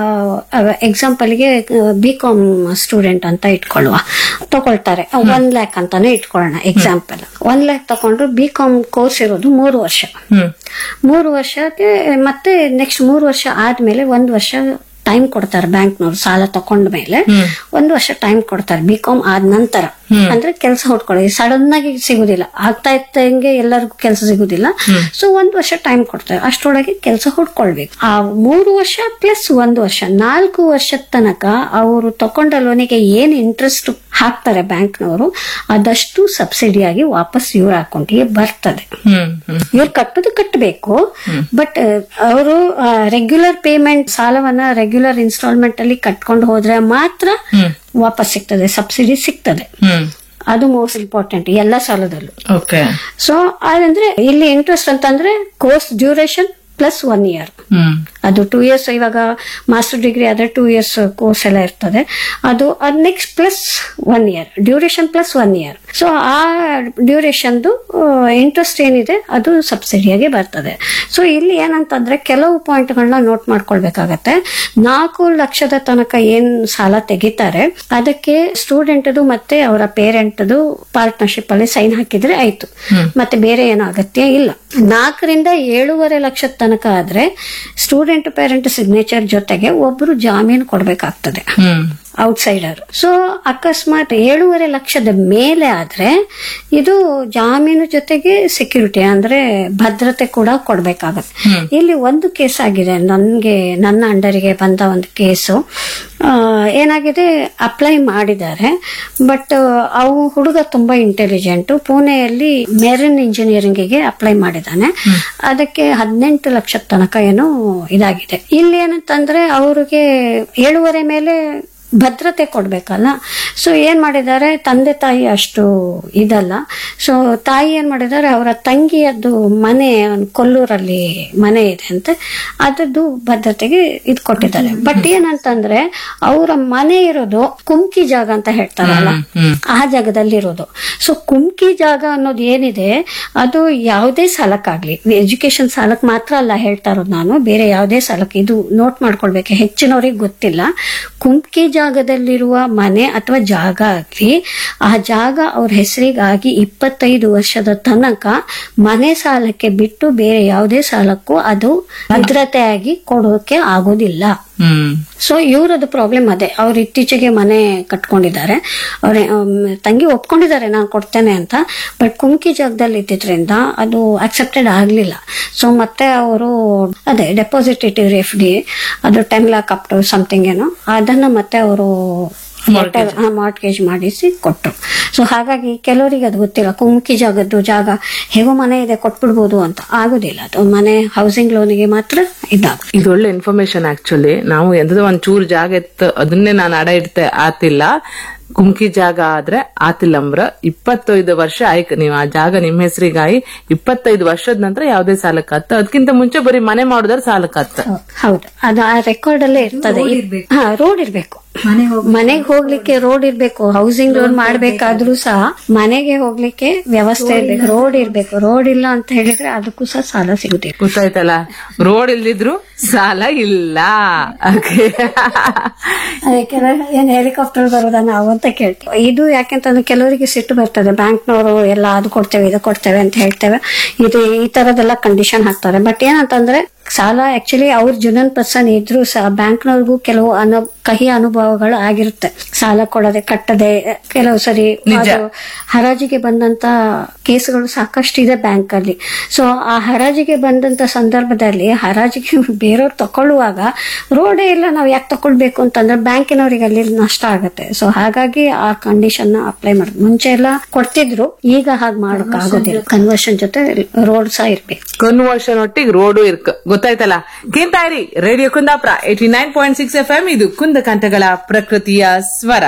ಎಕ್ಸಾಂಪಲ್ಗೆ ಬಿ ಕಾಮ್ ಸ್ಟೂಡೆಂಟ್ ಅಂತ ಇಟ್ಕೊಳ್ಳುವ ತಗೊಳ್ತಾರೆ ಒನ್ ಲ್ಯಾಕ್ ಅಂತಾನೆ ಇಟ್ಕೊಳ್ಳೋಣ ಎಕ್ಸಾಂಪಲ್ ಒನ್ ಲ್ಯಾಕ್ ತಗೊಂಡ್ರು ಬಿ ಕಾಮ್ ಕೋರ್ಸ್ ಇರೋದು ಮೂರು ವರ್ಷ ಹ್ಮ್ ಮೂರು ವರ್ಷಕ್ಕೆ ಮತ್ತೆ ನೆಕ್ಸ್ಟ್ ಮೂರು ವರ್ಷ ಆದ್ಮೇಲೆ ಒಂದು ವರ್ಷ ಟೈಮ್ ಕೊಡ್ತಾರೆ ಬ್ಯಾಂಕ್ನವ್ರು ಸಾಲ ತಕೊಂಡ ಮೇಲೆ ಒಂದು ವರ್ಷ ಟೈಮ್ ಕೊಡ್ತಾರೆ ಬಿ ಕಾಮ್ ಆದ ನಂತರ ಅಂದ್ರೆ ಕೆಲಸ ಹುಡ್ಕೊಳ್ಳಿ ಸಡನ್ ಆಗಿ ಸಿಗುದಿಲ್ಲ ಆಗ್ತಾ ಇತ್ತಂಗೆ ಎಲ್ಲರಿಗೂ ಕೆಲಸ ಸಿಗುದಿಲ್ಲ ಸೊ ಒಂದು ವರ್ಷ ಟೈಮ್ ಕೊಡ್ತಾರೆ ಅಷ್ಟರೊಳಗೆ ಕೆಲಸ ಹುಡ್ಕೊಳ್ಬೇಕು ಆ ಮೂರು ವರ್ಷ ಪ್ಲಸ್ ಒಂದು ವರ್ಷ ನಾಲ್ಕು ವರ್ಷದ ತನಕ ಅವರು ತಕೊಂಡ ಲೋನಿಗೆ ಏನ್ ಇಂಟ್ರೆಸ್ಟ್ ಹಾಕ್ತಾರೆ ಬ್ಯಾಂಕ್ನವರು ಅದಷ್ಟು ಸಬ್ಸಿಡಿಯಾಗಿ ವಾಪಸ್ ಇವ್ರ ಅಕೌಂಟಿಗೆ ಬರ್ತದೆ ಹ್ಮ್ ಹ್ಮ್ ಇವ್ರು ಕಟ್ಟೋದು ಕಟ್ಟಬೇಕು ಬಟ್ ಅವರು ರೆಗ್ಯುಲರ್ ಪೇಮೆಂಟ್ ಸಾಲವನ್ನ ರೆಗ್ಯುಲರ್ ಇನ್ಸ್ಟಾಲ್ಮೆಂಟ್ ಅಲ್ಲಿ ಕಟ್ಕೊಂಡು ಹೋದ್ರೆ ಮಾತ್ರ ವಾಪಸ್ ಸಿಗ್ತದೆ ಸಬ್ಸಿಡಿ ಸಿಗ್ತದೆ ಹ್ಮ್ ಅದು ಮೋಸ್ಟ್ ಇಂಪಾರ್ಟೆಂಟ್ ಎಲ್ಲ ಸಾಲದಲ್ಲೂ ಓಕೆ ಸೊ ಅದಂದ್ರೆ ಇಲ್ಲಿ ಇಂಟ್ರೆಸ್ಟ್ ಅಂತಂದ್ರೆ course duration plus one year hmm ಅದು ಟೂ ಇಯರ್ಸ್ ಇವಾಗ ಮಾಸ್ಟರ್ ಡಿಗ್ರಿ ಆದ್ರೆ ಟೂ ಇಯರ್ಸ್ ಕೋರ್ಸ್ ಎಲ್ಲ ಇರ್ತದೆ ಅದು next plus one year duration plus one year so ಆ ಡ್ಯೂರೇಷನ್ದು ಇಂಟ್ರೆಸ್ಟ್ ಏನಿದೆ ಅದು ಸಬ್ಸಿಡಿಯಾಗಿ ಬರ್ತದೆ ಸೊ ಇಲ್ಲಿ ಏನಂತಂದ್ರೆ ಕೆಲವು ಪಾಯಿಂಟ್ಗಳನ್ನ ನೋಟ್ ಮಾಡ್ಕೊಳ್ಬೇಕಾಗತ್ತೆ ನಾಲ್ಕು ಲಕ್ಷದ ತನಕ ಏನ್ ಸಾಲ ತೆಗಿತಾರೆ ಅದಕ್ಕೆ ಸ್ಟೂಡೆಂಟ್ದು ಮತ್ತೆ ಅವರ ಪೇರೆಂಟ್ದು ಪಾರ್ಟ್ನರ್ಶಿಪ್ ಅಲ್ಲಿ ಸೈನ್ ಹಾಕಿದ್ರೆ ಆಯ್ತು ಮತ್ತೆ ಬೇರೆ ಏನೋ ಅಗತ್ಯ ಇಲ್ಲ ನಾಲ್ಕರಿಂದ ಏಳೂವರೆ ಲಕ್ಷದ ತನಕ ಆದ್ರೆ ಸ್ಟೂಡೆಂಟ್ ಪೇರೆಂಟ್ ಸಿಗ್ನೇಚರ್ ಜೊತೆಗೆ ಒಬ್ರು ಜಾಮೀನು ಕೊಡ್ಬೇಕಾಗ್ತದೆ ಹ್ಮ್ ಔಟ್ಸೈಡರ್ ಸೊ ಅಕಸ್ಮಾತ್ ಏಳೂವರೆ ಲಕ್ಷದ ಮೇಲೆ ಆದ್ರೆ ಇದು ಜಾಮೀನು ಜೊತೆಗೆ ಸೆಕ್ಯೂರಿಟಿ ಅಂದ್ರೆ ಭದ್ರತೆ ಕೂಡ ಕೊಡ್ಬೇಕಾಗತ್ತೆ ಇಲ್ಲಿ ಒಂದು ಕೇಸ್ ಆಗಿದೆ ನನ್ಗೆ ನನ್ನ ಅಂಡರಿಗೆ ಬಂದ ಒಂದು ಕೇಸು ಆ, ಏನಾಗಿದೆ ಅಪ್ಲೈ ಮಾಡಿದ್ದಾರೆ ಬಟ್ ಅವು ಹುಡುಗ ತುಂಬಾ ಇಂಟೆಲಿಜೆಂಟ್ ಪುಣೆಯಲ್ಲಿ ಮೆರಿನ್ ಇಂಜಿನಿಯರಿಂಗಿಗೆ ಅಪ್ಲೈ ಮಾಡಿದ್ದಾನೆ ಅದಕ್ಕೆ ಹದಿನೆಂಟು ಲಕ್ಷದ ತನಕ ಏನೋ ಇದಾಗಿದೆ ಇಲ್ಲಿ ಏನಂತಂದ್ರೆ ಅವ್ರಿಗೆ ಏಳುವರೆ ಮೇಲೆ ಭದ್ರತೆ ಕೊಡ್ಬೇಕಲ್ಲ ಸೊ ಏನ್ ಮಾಡಿದ್ದಾರೆ ತಂದೆ ತಾಯಿ ಅಷ್ಟು ಇದಲ್ಲ ಸೊ ತಾಯಿ ಏನ್ ಮಾಡಿದ್ದಾರೆ ಅವರ ತಂಗಿಯದ್ದು ಮನೆ ಒಂದ್ ಕೊಲ್ಲೂರಲ್ಲಿ ಮನೆ ಇದೆ ಅಂತೆ ಅದದ್ದು ಭದ್ರತೆಗೆ ಇದು ಕೊಟ್ಟಿದ್ದಾರೆ ಬಟ್ ಏನಂತಂದ್ರೆ ಅವರ ಮನೆ ಇರೋದು ಕುಮ್ಕಿ ಜಾಗ ಅಂತ ಹೇಳ್ತಾರಲ್ಲ ಆ ಜಾಗದಲ್ಲಿ ಇರೋದು ಸೊ ಕುಮ್ಕಿ ಜಾಗ ಅನ್ನೋದು ಏನಿದೆ ಅದು ಯಾವುದೇ ಸಾಲಕ್ಕಾಗ್ಲಿ ಎಜುಕೇಶನ್ ಸಾಲಕ್ಕೆ ಮಾತ್ರ ಅಲ್ಲ ಹೇಳ್ತಾ ಇರೋದು ನಾನು ಬೇರೆ ಯಾವುದೇ ಸಾಲಕ್ಕೆ ಇದು ನೋಟ್ ಮಾಡ್ಕೊಳ್ಬೇಕು ಹೆಚ್ಚಿನವ್ರಿಗೆ ಗೊತ್ತಿಲ್ಲ ಕುಮ್ಕಿ ಜಾಗದಲ್ಲಿರುವ ಮನೆ ಅಥವಾ ಜಾಗ ಆಗ್ಲಿ ಆ ಜಾಗ ಅವ್ರ ಹೆಸರಿಗಾಗಿ ಇಪ್ಪತ್ತೈದು ವರ್ಷದ ತನಕ ಮನೆ ಸಾಲಕ್ಕೆ ಬಿಟ್ಟು ಬೇರೆ ಯಾವುದೇ ಸಾಲಕ್ಕೂ ಅದು ಭದ್ರತೆಯಾಗಿ ಕೊಡೋಕೆ ಆಗೋದಿಲ್ಲ ಹ್ಮ್ ಸೊ ಇವರದ್ದು ಪ್ರಾಬ್ಲಮ್ ಅದೇ ಅವ್ರು ಇತ್ತೀಚೆಗೆ ಮನೆ ಕಟ್ಕೊಂಡಿದ್ದಾರೆ ಅವ್ರ ಆಮ್, ತಂಗಿ ಒಪ್ಕೊಂಡಿದ್ದಾರೆ ನಾನು ಕೊಡ್ತೇನೆ ಅಂತ ಬಟ್ ಕುಮ್ಕಿ ಜಾಗದಲ್ಲಿ ಇದ್ದಿದ್ರಿಂದ ಅದು ಅಕ್ಸೆಪ್ಟೆಡ್ ಆಗಲಿಲ್ಲ ಸೊ ಮತ್ತೆ ಅವರು ಅದೇ ಡೆಪಾಸಿಟ್ ಇಟ್ಟಿದ್ರು ಎಫ್ ಡಿ ಅದು ten lakh up to something ಏನೋ ಅದನ್ನ ಮತ್ತೆ ಅವರು ಮಾರ್ಟ್ಗೇಜ್ ಮಾಡಿಸಿ ಕೊಟ್ಟರು ಸೊ ಹಾಗಾಗಿ ಕೆಲವರಿಗೆ ಅದು ಗೊತ್ತಿಲ್ಲ ಕುಮ್ಕಿ ಜಾಗದ್ದು ಜಾಗ ಹೇಗೋ ಮನೆ ಇದೆ ಕೊಟ್ಬಿಡ್ಬೋದು ಅಂತ ಆಗೋದಿಲ್ಲ ಅದು ಮನೆ ಹೌಸಿಂಗ್ ಲೋನಿಗೆ ಮಾತ್ರ ಇದಾಗ ಇದು ಒಳ್ಳೆ ಇನ್ಫಾರ್ಮೇಶನ್ ಆಕ್ಚುಲಿ ನಾವು ಎಂತದೋ ಒಂದ್ ಚೂರು ಜಾಗ ಇತ್ತು ಅದನ್ನೇ ನಾನು ಅಡ ಇಡ್ತೆ ಆತಿಲ್ಲ ಕುಮ್ಕಿ ಜಾಗ ಆದ್ರೆ ಆತಿಲ್ಲಂಬ್ರ ಇಪ್ಪತ್ತೈದು ವರ್ಷ ಆಯ್ಕೆ ನೀವು ಆ ಜಾಗ ನಿಮ್ ಹೆಸರಿಗಾಯಿ ಇಪ್ಪತ್ತೈದು ವರ್ಷದ ನಂತರ ಯಾವ್ದೇ ಸಾಲಕ್ಕತ್ತ ಅದಕ್ಕಿಂತ ಮುಂಚೆ ಬರೀ ಮನೆ ಮಾಡಿದ್ರೆ ಸಾಲಕ್ಕತ್ತ ಹೌದು ಅದು ಆ ರೆಕಾರ್ಡ್ ಅಲ್ಲೇ ಇರ್ತದೆ ಹಾ ರೋಡ್ ಇರ್ಬೇಕು ಮನೆಗೆ ಹೋಗ್ಲಿಕ್ಕೆ ರೋಡ್ ಇರ್ಬೇಕು ಹೌಸಿಂಗ್ ಲೋನ್ ಮಾಡ್ಬೇಕಾದ್ರೂ ಸಹ ಮನೆಗೆ ಹೋಗ್ಲಿಕ್ಕೆ ವ್ಯವಸ್ಥೆ ಇರ್ಬೇಕು ರೋಡ್ ಇರ್ಬೇಕು ರೋಡ್ ಇಲ್ಲ ಅಂತ ಹೇಳಿದ್ರೆ ಅದಕ್ಕೂ ಸಹ ಸಾಲ ಸಿಗುದಿಲ್ಲ ಗೊತ್ತಾಯ್ತಲ್ಲ ರೋಡ್ ಇಲ್ದಿದ್ರು ಸಾಲ ಇಲ್ಲ Okay. ಅದೇ ಕೆಲವರು ಏನ್ ಹೆಲಿಕಾಪ್ಟರ್ ಬರೋದ ನಾವು ಅಂತ ಕೇಳ್ತೇವೆ ಇದು ಯಾಕೆಂತಂದ್ರೆ ಕೆಲವರಿಗೆ ಸಿಟ್ಟು ಬರ್ತದೆ ಬ್ಯಾಂಕ್ನವರು ಎಲ್ಲ ಅದು ಕೊಡ್ತೇವೆ ಇದು ಕೊಡ್ತೇವೆ ಅಂತ ಹೇಳ್ತೇವೆ ಇದು ಈ ತರದೆಲ್ಲ ಕಂಡೀಷನ್ ಹಾಕ್ತಾರೆ ಬಟ್ ಏನಂತಂದ್ರೆ ಸಾಲ ಆಕ್ಚುಲಿ ಅವ್ರ ಜುನನ್ ಪರ್ಸನ್ ಇದ್ರು ಸಹ ಬ್ಯಾಂಕ್ನವ್ರಿಗೂ ಕೆಲವು ಅನು ಕಹಿ ಅನುಭವಗಳು ಆಗಿರುತ್ತೆ ಸಾಲ ಕೊಡದೆ ಕಟ್ಟದೆ ಕೆಲವು ಸರಿ ಅದು ಹರಾಜಿಗೆ ಬಂದಂತ ಕೇಸ್ಗಳು ಸಾಕಷ್ಟು ಇದೆ ಬ್ಯಾಂಕ್ ಅಲ್ಲಿ ಸೊ ಆ ಹರಾಜಿಗೆ ಬಂದಂತ ಸಂದರ್ಭದಲ್ಲಿ ಹರಾಜಿಗೆ ಬೇರೆಯವ್ರು ತಕೊಳ್ಳುವಾಗ ರೋಡೇ ಇಲ್ಲ ನಾವು ಯಾಕೆ ತಕೊಳ್ಬೇಕು ಅಂತಂದ್ರೆ ಬ್ಯಾಂಕಿನವರಿಗೆ ಅಲ್ಲಿ ನಷ್ಟ ಆಗುತ್ತೆ ಸೊ ಹಾಗಾಗಿ ಆ ಕಂಡೀಷನ್ ಅಪ್ಲೈ ಮಾಡೋದು ಮುಂಚೆ ಎಲ್ಲ ಕೊಡ್ತಿದ್ರು ಈಗ ಹಾಗೆ ಮಾಡಕ್ ಆಗೋದಿಲ್ಲ ಕನ್ವರ್ಷನ್ ಜೊತೆ ರೋಡ್ ಸಹ ಇರ್ಬೇಕು ಕನ್ವರ್ಷನ್ ಒಟ್ಟಿಗೆ ರೋಡು ಇರ್ಕ ಗೊತ್ತಾಯ್ತಲ್ಲ ಕೇಳ್ತಾ ಇರಿ radio Kundapura eighty nine point six F M ಇದು ಕುಂದ ಕಂಠಗಳ ಪ್ರಕೃತಿಯ ಸ್ವರ